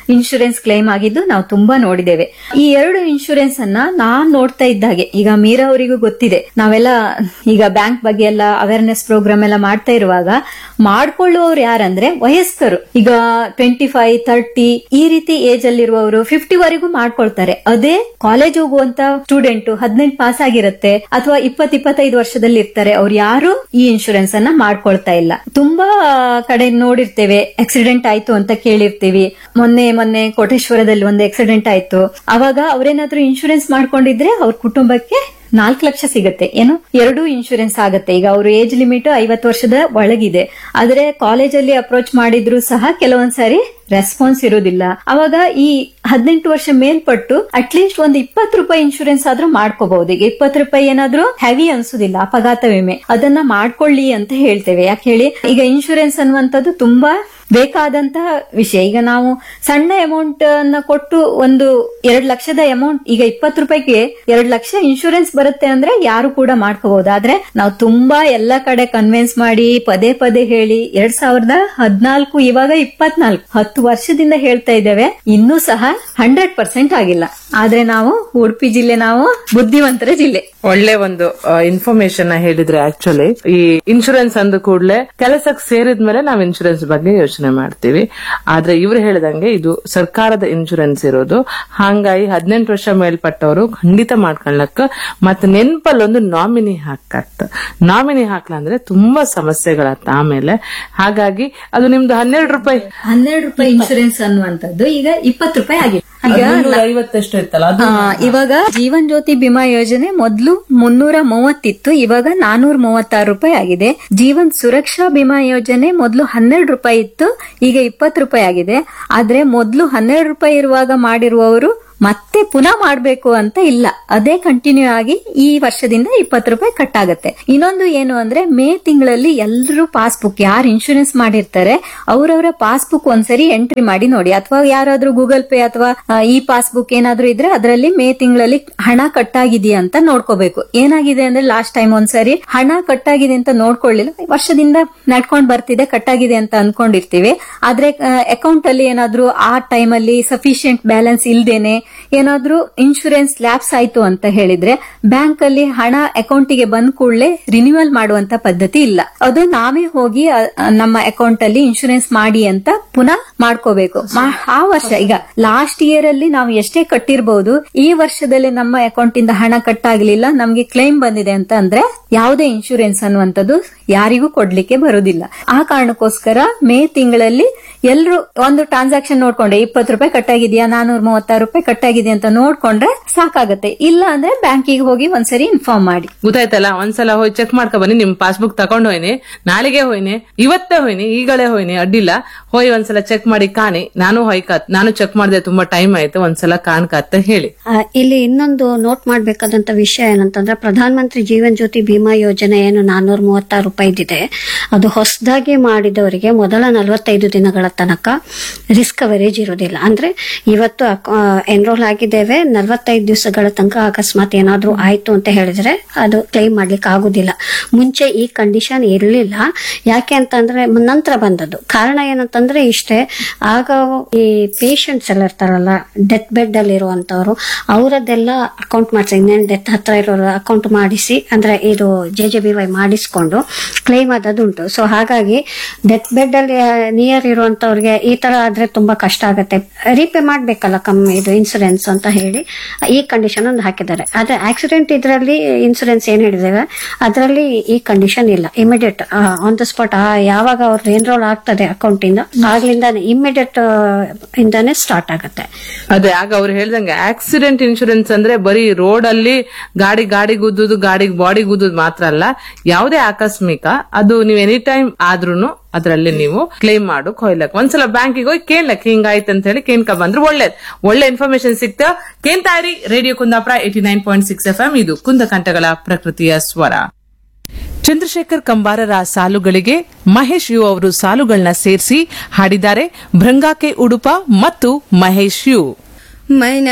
ಇನ್ಶೂರೆನ್ಸ್ ಕ್ಲೈಮ್ ಆಗಿದ್ದು ನಾವು ತುಂಬಾ ನೋಡಿದ್ದೇವೆ ಈ ಎರಡು ಇನ್ಶೂರೆನ್ಸ್ ಅನ್ನ ನಾನ್ ನೋಡ್ತಾ ಇದ್ದಾಗೆ ಈಗ ಮೀರಾ ಅವರಿಗೂ ಗೊತ್ತಿದೆ ನಾವೆಲ್ಲ ಈಗ ಬ್ಯಾಂಕ್ ಬಗ್ಗೆ ಎಲ್ಲ ಅವೇರ್ನೆಸ್ ಪ್ರೋಗ್ರಾಮ್ ಎಲ್ಲ ಮಾಡ್ತಾ ಇರುವಾಗ ಮಾಡ್ಕೊಳ್ಳುವವರು ಯಾರಂದ್ರೆ ವಯಸ್ಕರು ಈಗ ಟ್ವೆಂಟಿ ಫೈವ್ ತರ್ಟಿ ಈ ರೀತಿ ಏಜ್ ಅಲ್ಲಿರುವವರು ಫಿಫ್ಟಿ ವರೆಗೂ ಮಾಡ್ಕೊಳ್ತಾರೆ ಅದೇ ಕಾಲೇಜ್ ಹೋಗುವಂತ ಸ್ಟೂಡೆಂಟ್ ಹದಿನೆಂಟು ಪಾಸ್ ಆಗಿರುತ್ತೆ ಅಥವಾ ಇಪ್ಪತ್ ಇಪ್ಪತ್ತೈದು ವರ್ಷದಲ್ಲಿ ಇರ್ತಾರೆ ಅವ್ರು ಯಾರು ಈ ಇನ್ಶೂರೆನ್ಸ್ ಅನ್ನ ಮಾಡ್ಕೊಳ್ತಾ ಇಲ್ಲ ತುಂಬಾ ಕಡೆ ನೋಡಿರ್ತೇವೆ ಆಕ್ಸಿಡೆಂಟ್ ಆಯ್ತು ಅಂತ ಕೇಳಿರ್ತೀವಿ ಮೊನ್ನೆ ಮೊನ್ನೆ ಕೋಟೇಶ್ವರದಲ್ಲಿ ಒಂದು ಆಕ್ಸಿಡೆಂಟ್ ಆಯ್ತು ಅವಾಗ ಅವ್ರೇನಾದ್ರೂ ಇನ್ಶೂರೆನ್ಸ್ ಮಾಡ್ಕೊಂಡಿದ್ರೆ ಅವ್ರ ಕುಟುಂಬಕ್ಕೆ ನಾಲ್ಕು ಲಕ್ಷ ಸಿಗುತ್ತೆ ಏನು ಎರಡು ಇನ್ಶೂರೆನ್ಸ್ ಆಗುತ್ತೆ ಈಗ ಅವ್ರ ಏಜ್ ಲಿಮಿಟ್ ಐವತ್ತು ವರ್ಷದ ಒಳಗಿದೆ ಆದ್ರೆ ಕಾಲೇಜಲ್ಲಿ ಅಪ್ರೋಚ್ ಮಾಡಿದ್ರು ಸಹ ಕೆಲವೊಂದ್ಸಾರಿ ರೆಸ್ಪಾನ್ಸ್ ಇರೋದಿಲ್ಲ ಅವಾಗ ಈ ಹದಿನೆಂಟು ವರ್ಷ ಮೇಲ್ಪಟ್ಟು ಅಟ್ಲೀಸ್ಟ್ ಒಂದು ಇಪ್ಪತ್ತು ರೂಪಾಯಿ ಇನ್ಶೂರೆನ್ಸ್ ಆದ್ರೂ ಮಾಡ್ಕೋಬಹುದು ಈಗ ಇಪ್ಪತ್ತು ರೂಪಾಯಿ ಏನಾದ್ರೂ ಹೆವಿ ಅನ್ಸುದಿಲ್ಲ ಅಪಘಾತ ವಿಮೆ ಅದನ್ನ ಮಾಡ್ಕೊಳ್ಳಿ ಅಂತ ಹೇಳ್ತೇವೆ ಯಾಕೆ ಹೇಳಿ ಈಗ ಇನ್ಶೂರೆನ್ಸ್ ಅನ್ನುವಂಥದ್ದು ತುಂಬಾ ಬೇಕಾದಂತಹ ವಿಷಯ ಈಗ ನಾವು ಸಣ್ಣ ಅಮೌಂಟ್ ಅನ್ನ ಕೊಟ್ಟು ಒಂದು ಎರಡ್ ಲಕ್ಷದ ಅಮೌಂಟ್ ಈಗ ಇಪ್ಪತ್ತು ರೂಪಾಯಿಗೆ ಎರಡ್ ಲಕ್ಷ ಇನ್ಶೂರೆನ್ಸ್ ಬರುತ್ತೆ ಅಂದ್ರೆ ಯಾರು ಕೂಡ ಮಾಡ್ಕೋಬಹುದು ಆದ್ರೆ ನಾವು ತುಂಬಾ ಎಲ್ಲ ಕಡೆ ಕನ್ವಿನ್ಸ್ ಮಾಡಿ ಪದೇ ಪದೇ ಹೇಳಿ ಎರಡ್ ಸಾವಿರದ ಹದ್ನಾಲ್ಕು ಇವಾಗ ಇಪ್ಪತ್ನಾಲ್ಕು ಹತ್ತು ವರ್ಷದಿಂದ ಹೇಳ್ತಾ ಇದ್ದೇವೆ ಇನ್ನೂ ಸಹ ಹಂಡ್ರೆಡ್ ಪರ್ಸೆಂಟ್ ಆಗಿಲ್ಲ ಆದ್ರೆ ನಾವು ಉಡುಪಿ ಜಿಲ್ಲೆ ನಾವು ಬುದ್ಧಿವಂತರ ಜಿಲ್ಲೆ ಒಳ್ಳೆ ಒಂದು ಇನ್ಫಾರ್ಮೇಶನ್ ಹೇಳಿದ್ರೆ ಆಕ್ಚುಲಿ ಈ ಇನ್ಶೂರೆನ್ಸ್ ಅಂದ ಕೂಡಲೇ ಕೆಲಸಕ್ಕೆ ಸೇರಿದ್ಮೇಲೆ ನಾವು ಇನ್ಶೂರೆನ್ಸ್ ಬಗ್ಗೆ ಯೋಚನೆ ಮಾಡ್ತೀವಿ ಆದ್ರೆ ಇವ್ರು ಹೇಳಿದಂಗೆ ಇದು ಸರ್ಕಾರದ ಇನ್ಶೂರೆನ್ಸ್ ಇರೋದು ಹಂಗಾಗಿ ಹದಿನೆಂಟು ವರ್ಷ ಮೇಲ್ಪಟ್ಟವರು ಖಂಡಿತ ಮಾಡ್ಕೊಳಕ್ ಮತ್ತೆ ನೆನ್ಪಲ್ಲೊಂದು ನಾಮಿನಿ ಹಾಕತ್ ನಾಮಿನಿ ಹಾಕ್ಲ ಅಂದ್ರೆ ತುಂಬಾ ಸಮಸ್ಯೆಗಳತ್ತ ಆಮೇಲೆ ಹಾಗಾಗಿ ಅದು ನಿಮ್ದು ಹನ್ನೆರಡು ರೂಪಾಯಿ ಹನ್ನೆರಡು ರೂಪಾಯಿ ಇನ್ಶೂರೆನ್ಸ್ ಅನ್ನುವಂಥದ್ದು ಈಗ ಇಪ್ಪತ್ತು ರೂಪಾಯಿ ಆಗಿದೆ ಈಗ ಐವತ್ತಷ್ಟು ಇತ್ತಲ್ಲ ಅದು ಆ, ಇವಾಗ ಜೀವನ್ ಜ್ಯೋತಿ ಬಿಮಾ ಯೋಜನೆ ಮೊದಲು ಮುನ್ನೂರ ಮೂವತ್ತಿತ್ತು ಇವಾಗ ನಾನೂರ ಮೂವತ್ತಾರು ರೂಪಾಯಿ ಆಗಿದೆ ಜೀವನ್ ಸುರಕ್ಷಾ ಬಿಮಾ ಯೋಜನೆ ಮೊದಲು ಹನ್ನೆರಡು ರೂಪಾಯಿ ಇತ್ತು ಈಗ ಇಪ್ಪತ್ತು ರೂಪಾಯಿ ಆಗಿದೆ ಆದ್ರೆ ಮೊದಲು ಹನ್ನೆರಡು ರೂಪಾಯಿ ಇರುವಾಗ ಮಾಡಿರುವವರು ಮತ್ತೆ ಪುನಃ ಮಾಡಬೇಕು ಅಂತ ಇಲ್ಲ ಅದೇ ಕಂಟಿನ್ಯೂ ಆಗಿ ಈ ವರ್ಷದಿಂದ ಇಪ್ಪತ್ತು ರೂಪಾಯಿ ಕಟ್ ಆಗುತ್ತೆ ಇನ್ನೊಂದು ಏನು ಅಂದ್ರೆ ಮೇ ತಿಂಗಳಲ್ಲಿ ಎಲ್ಲರೂ ಪಾಸ್ಬುಕ್ ಯಾರು ಇನ್ಶೂರೆನ್ಸ್ ಮಾಡಿರ್ತಾರೆ ಅವರವರ ಪಾಸ್ಬುಕ್ ಒಂದ್ಸರಿ ಎಂಟ್ರಿ ಮಾಡಿ ನೋಡಿ ಅಥವಾ ಯಾರಾದ್ರೂ ಗೂಗಲ್ ಪೇ ಅಥವಾ ಆ, ಈ ಪಾಸ್ಬುಕ್ ಏನಾದ್ರೂ ಇದ್ರೆ ಅದರಲ್ಲಿ ಮೇ ತಿಂಗಳಲ್ಲಿ ಹಣ ಕಟ್ಟಾಗಿದೆಯಾ ಅಂತ ನೋಡ್ಕೋಬೇಕು ಏನಾಗಿದೆ ಅಂದ್ರೆ ಲಾಸ್ಟ್ ಟೈಮ್ ಒಂದ್ಸರಿ ಹಣ ಕಟ್ಟಾಗಿದೆ ಅಂತ ನೋಡ್ಕೊಳ್ಳಿಲ್ಲ ವರ್ಷದಿಂದ ನಡ್ಕೊಂಡ್ ಬರ್ತಿದೆ ಕಟ್ಟಾಗಿದೆ ಅಂತ ಅನ್ಕೊಂಡಿರ್ತೀವಿ ಆದ್ರೆ ಅಕೌಂಟ್ ಅಲ್ಲಿ ಏನಾದ್ರೂ ಆ ಟೈಮ್ ಅಲ್ಲಿ ಸಫಿಶಿಯಂಟ್ ಬ್ಯಾಲೆನ್ಸ್ ಇಲ್ದೇನೆ ಏನಾದ್ರೂ ಇನ್ಶೂರೆನ್ಸ್ ಲ್ಯಾಪ್ಸ್ ಆಯ್ತು ಅಂತ ಹೇಳಿದ್ರೆ ಬ್ಯಾಂಕ್ ಅಲ್ಲಿ ಹಣ ಅಕೌಂಟಿಗೆ ಬಂದ ಕೂಡಲೇ ರಿನ್ಯೂವಲ್ ಮಾಡುವಂತ ಪದ್ಧತಿ ಇಲ್ಲ ಅದು ನಾವೇ ಹೋಗಿ ಅ, ಅ, ನಮ್ಮ ಅಕೌಂಟ್ ಅಲ್ಲಿ ಇನ್ಶೂರೆನ್ಸ್ ಮಾಡಿ ಅಂತ ಪುನಃ ಮಾಡ್ಕೋಬೇಕು ಮಾ- ಆ ವರ್ಷ ಈಗ ಲಾಸ್ಟ್ ಇಯರ್ ಅಲ್ಲಿ ನಾವು ಎಷ್ಟೇ ಕಟ್ಟಿರಬಹುದು ಈ ವರ್ಷದಲ್ಲಿ ನಮ್ಮ ಅಕೌಂಟ್ ಇಂದ ಹಣ ಕಟ್ಟಾಗ್ಲಿಲ್ಲ ನಮ್ಗೆ ಕ್ಲೈಮ್ ಬಂದಿದೆ ಅಂತ ಅಂದ್ರೆ ಯಾವುದೇ ಇನ್ಶೂರೆನ್ಸ್ ಅನ್ನುವಂಥದ್ದು ಯಾರಿಗೂ ಕೊಡ್ಲಿಕ್ಕೆ ಬರುದಿಲ್ಲ ಆ ಕಾರಣಕ್ಕೋಸ್ಕರ ಮೇ ತಿಂಗಳಲ್ಲಿ ಎಲ್ರು ಒಂದು ಟ್ರಾನ್ಸಾಕ್ಷನ್ ನೋಡ್ಕೊಂಡೆ ಇಪ್ಪತ್ತು ರೂಪಾಯಿ ಕಟ್ಟಾಗಿದೆಯಾ ನಾನೂರ ಮೂವತ್ತಾರು ರೂಪಾಯಿ ಕಟ್ಟಾಗಿದೆ ಅಂತ ನೋಡ್ಕೊಂಡ್ರೆ ಸಾಕಾಗತ್ತೆ ಇಲ್ಲ ಅಂದ್ರೆ ಬ್ಯಾಂಕಿಗೆ ಹೋಗಿ ಒಂದ್ಸರಿ ಇನ್ಫಾರ್ಮ್ ಮಾಡಿ ಗೊತ್ತಾಯ್ತಲ್ಲ ಒಂದ್ಸಲ ಹೋಗಿ ಚೆಕ್ ಮಾಡ್ಕೊ ಬನ್ನಿ ನಿಮ್ ಪಾಸ್ಬುಕ್ ತಕೊಂಡ್ ಹೋಯ್ನಿ ನಾಳೆಗೆ ಹೋಯ್ನಿ ಇವತ್ತೇ ಹೋಯ್ನಿ ಈಗಳೇ ಹೋಯ್ನಿ ಅಡ್ಡಿಲ್ಲ ಹೋಯ್ ಒಂದ್ಸಲ ಚೆಕ್ ಮಾಡಿ ಕಾಣಿ ನಾನು ಹೊಯ್ಕತ್ ನಾನು ಚೆಕ್ ಮಾಡಿದೆ ತುಂಬಾ ಟೈಮ್ ಆಯ್ತು ಒಂದ್ಸಲ ಕಾಣ್ಕತ್ತ ಹೇಳಿ ಆ, ಇಲ್ಲಿ ಇನ್ನೊಂದು ನೋಟ್ ಮಾಡಬೇಕಾದಂತ ವಿಷಯ ಏನಂತಂದ್ರೆ ಪ್ರಧಾನ ಮಂತ್ರಿ ಜೀವನ್ ಜ್ಯೋತಿ ಬಿಮಾ ಯೋಜನೆ ಏನು ನಾನ್ನೂರ ಮೂವತ್ತಾರು ರೂಪಾಯಿದಿದೆ ಅದು ಹೊಸದಾಗಿ ಮಾಡಿದವರಿಗೆ ಮೊದಲ ನಲವತ್ತೈದು ದಿನಗಳ ತನಕ ರಿಸ್ಕ್ ಕವರೇಜ್ ಇರೋದಿಲ್ಲ ಅಂದ್ರೆ ಇವತ್ತು ಎನ್ರೋಲ್ ಆಗಿದ್ದೇವೆ ನಲವತ್ತೈದು ದಿವಸಗಳ ತನಕ ಅಕಸ್ಮಾತ್ ಏನಾದ್ರೂ ಆಯ್ತು ಅಂತ ಹೇಳಿದ್ರೆ ಅದು ಕ್ಲೈಮ್ ಮಾಡ್ಲಿಕ್ಕೆ ಆಗುದಿಲ್ಲ ಮುಂಚೆ ಈ ಕಂಡೀಷನ್ ಇರಲಿಲ್ಲ ಯಾಕೆ ಅಂತಂದ್ರೆ ಮ- ನಂತರ ಬಂದದ್ದು ಕಾರಣ ಏನಂತಂದ್ರೆ ಇಷ್ಟೇ ಆಗ ಈ ಪೇಷಂಟ್ಸ್ ಎಲ್ಲ ಇರ್ತಾರಲ್ಲ ಡೆತ್ ಬೆಡ್ ಅಲ್ಲಿ ಇರುವಂತವ್ರು ಅವರದ್ದೆಲ್ಲ ಅಕೌಂಟ್ ಮಾಡಿಸಿ ಇನ್ನೇನು ಡೆತ್ ಹತ್ರ ಇರೋರು ಅಕೌಂಟ್ ಮಾಡಿಸಿ ಅಂದ್ರೆ ಇದು ಜೆ ಜೆ ಬಿ ವೈ ಮಾಡಿಸ್ಕೊಂಡು ಕ್ಲೈಮ್ ಆದದುಂಟು ಸೊ ಹಾಗಾಗಿ ಡೆತ್ ಬೆಡ್ ಅಲ್ಲಿ ನಿಯರ್ ಇರುವಂತವ್ರಿಗೆ ಈ ತರ ಆದ್ರೆ ತುಂಬಾ ಕಷ್ಟ ಆಗುತ್ತೆ ರೀಪೇ ಮಾಡ್ಬೇಕಲ್ಲ ಕಮ್ಮಿ ಇದು ಇನ್ಸೂರೆನ್ಸ್ ಅಂತ ಹೇಳಿ ಈ ಕಂಡೀಷನ್ ಒಂದು ಹಾಕಿದ್ದಾರೆ ಆದ್ರೆ ಆಕ್ಸಿಡೆಂಟ್ ಇದರಲ್ಲಿ ಇನ್ಸೂರೆನ್ಸ್ ಏನ್ ಹೇಳಿದ್ದೇವೆ ಅದರಲ್ಲಿ ಈ ಕಂಡೀಷನ್ ಇಲ್ಲ ಇಮಿಡಿಯೇಟ್ ಆನ್ ದ ಸ್ಪಾಟ್ ಯಾವಾಗ ಅವ್ರದ್ದು ಎನ್ರೋಲ್ ಆಗ್ತದೆ ಅಕೌಂಟ್ ಇಂದ ಆಗ್ಲಿಂದಾನೆ ಇಮಿಡಿಯೇಟ್ ಇಂದಾನೆ ಸ್ಟಾರ್ಟ್ ಆಗುತ್ತೆ ಅದೇ ಆಗ ಅವ್ರು ಹೇಳ್ದಂಗೆ ಆಕ್ಸಿಡೆಂಟ್ ಇನ್ಶೂರೆನ್ಸ್ ಅಂದ್ರೆ ಬರೀ ರೋಡ್ ಅಲ್ಲಿ ಗಾಡಿ ಗಾಡಿ ಗುದ್ದುದು ಗಾಡಿ ಬಾಡಿ ಗುದ್ದುದು ಮಾತ್ರ ಅಲ್ಲ ಯಾವುದೇ ಆಕಸ್ಮಿಕ ಅದು ನೀವು ಎನಿ ಟೈಮ್ ಆದ್ರೂನು ಅದರಲ್ಲಿ ನೀವು ಕ್ಲೇಮ್ ಮಾಡು ಕೊಯ್ಲಕ್ ಒಂದ್ಸಲ ಬ್ಯಾಂಕಿಗೆ ಹೋಗಿ ಕೇಳಕ್ ಹಿಂಗಾಯ್ತು ಅಂತ ಹೇಳಿ ಕೇಳ್ಕ ಬಂದ್ರೆ ಒಳ್ಳೇದ್ ಒಳ್ಳೆ ಇನ್ಫಾರ್ಮೇಶನ್ ಸಿಕ್ತ ಕೇಳ್ತಾರಿ radio Kundapura eighty nine point six F M ಇದು ಕುಂದಕಂಠಗಳ ಪ್ರಕೃತಿಯ ಸ್ವರ ಚಂದ್ರಶೇಖರ್ ಕಂಬಾರರ ಸಾಲುಗಳಿಗೆ ಮಹೇಶ್ ಯು ಅವರು ಸಾಲುಗಳನ್ನ ಸೇರಿಸಿ ಹಾಡಿದ್ದಾರೆ ಭೃಂಗಾಕೆ ಉಡುಪ ಮತ್ತು ಮಹೇಶ್ ಯು ಮೈನ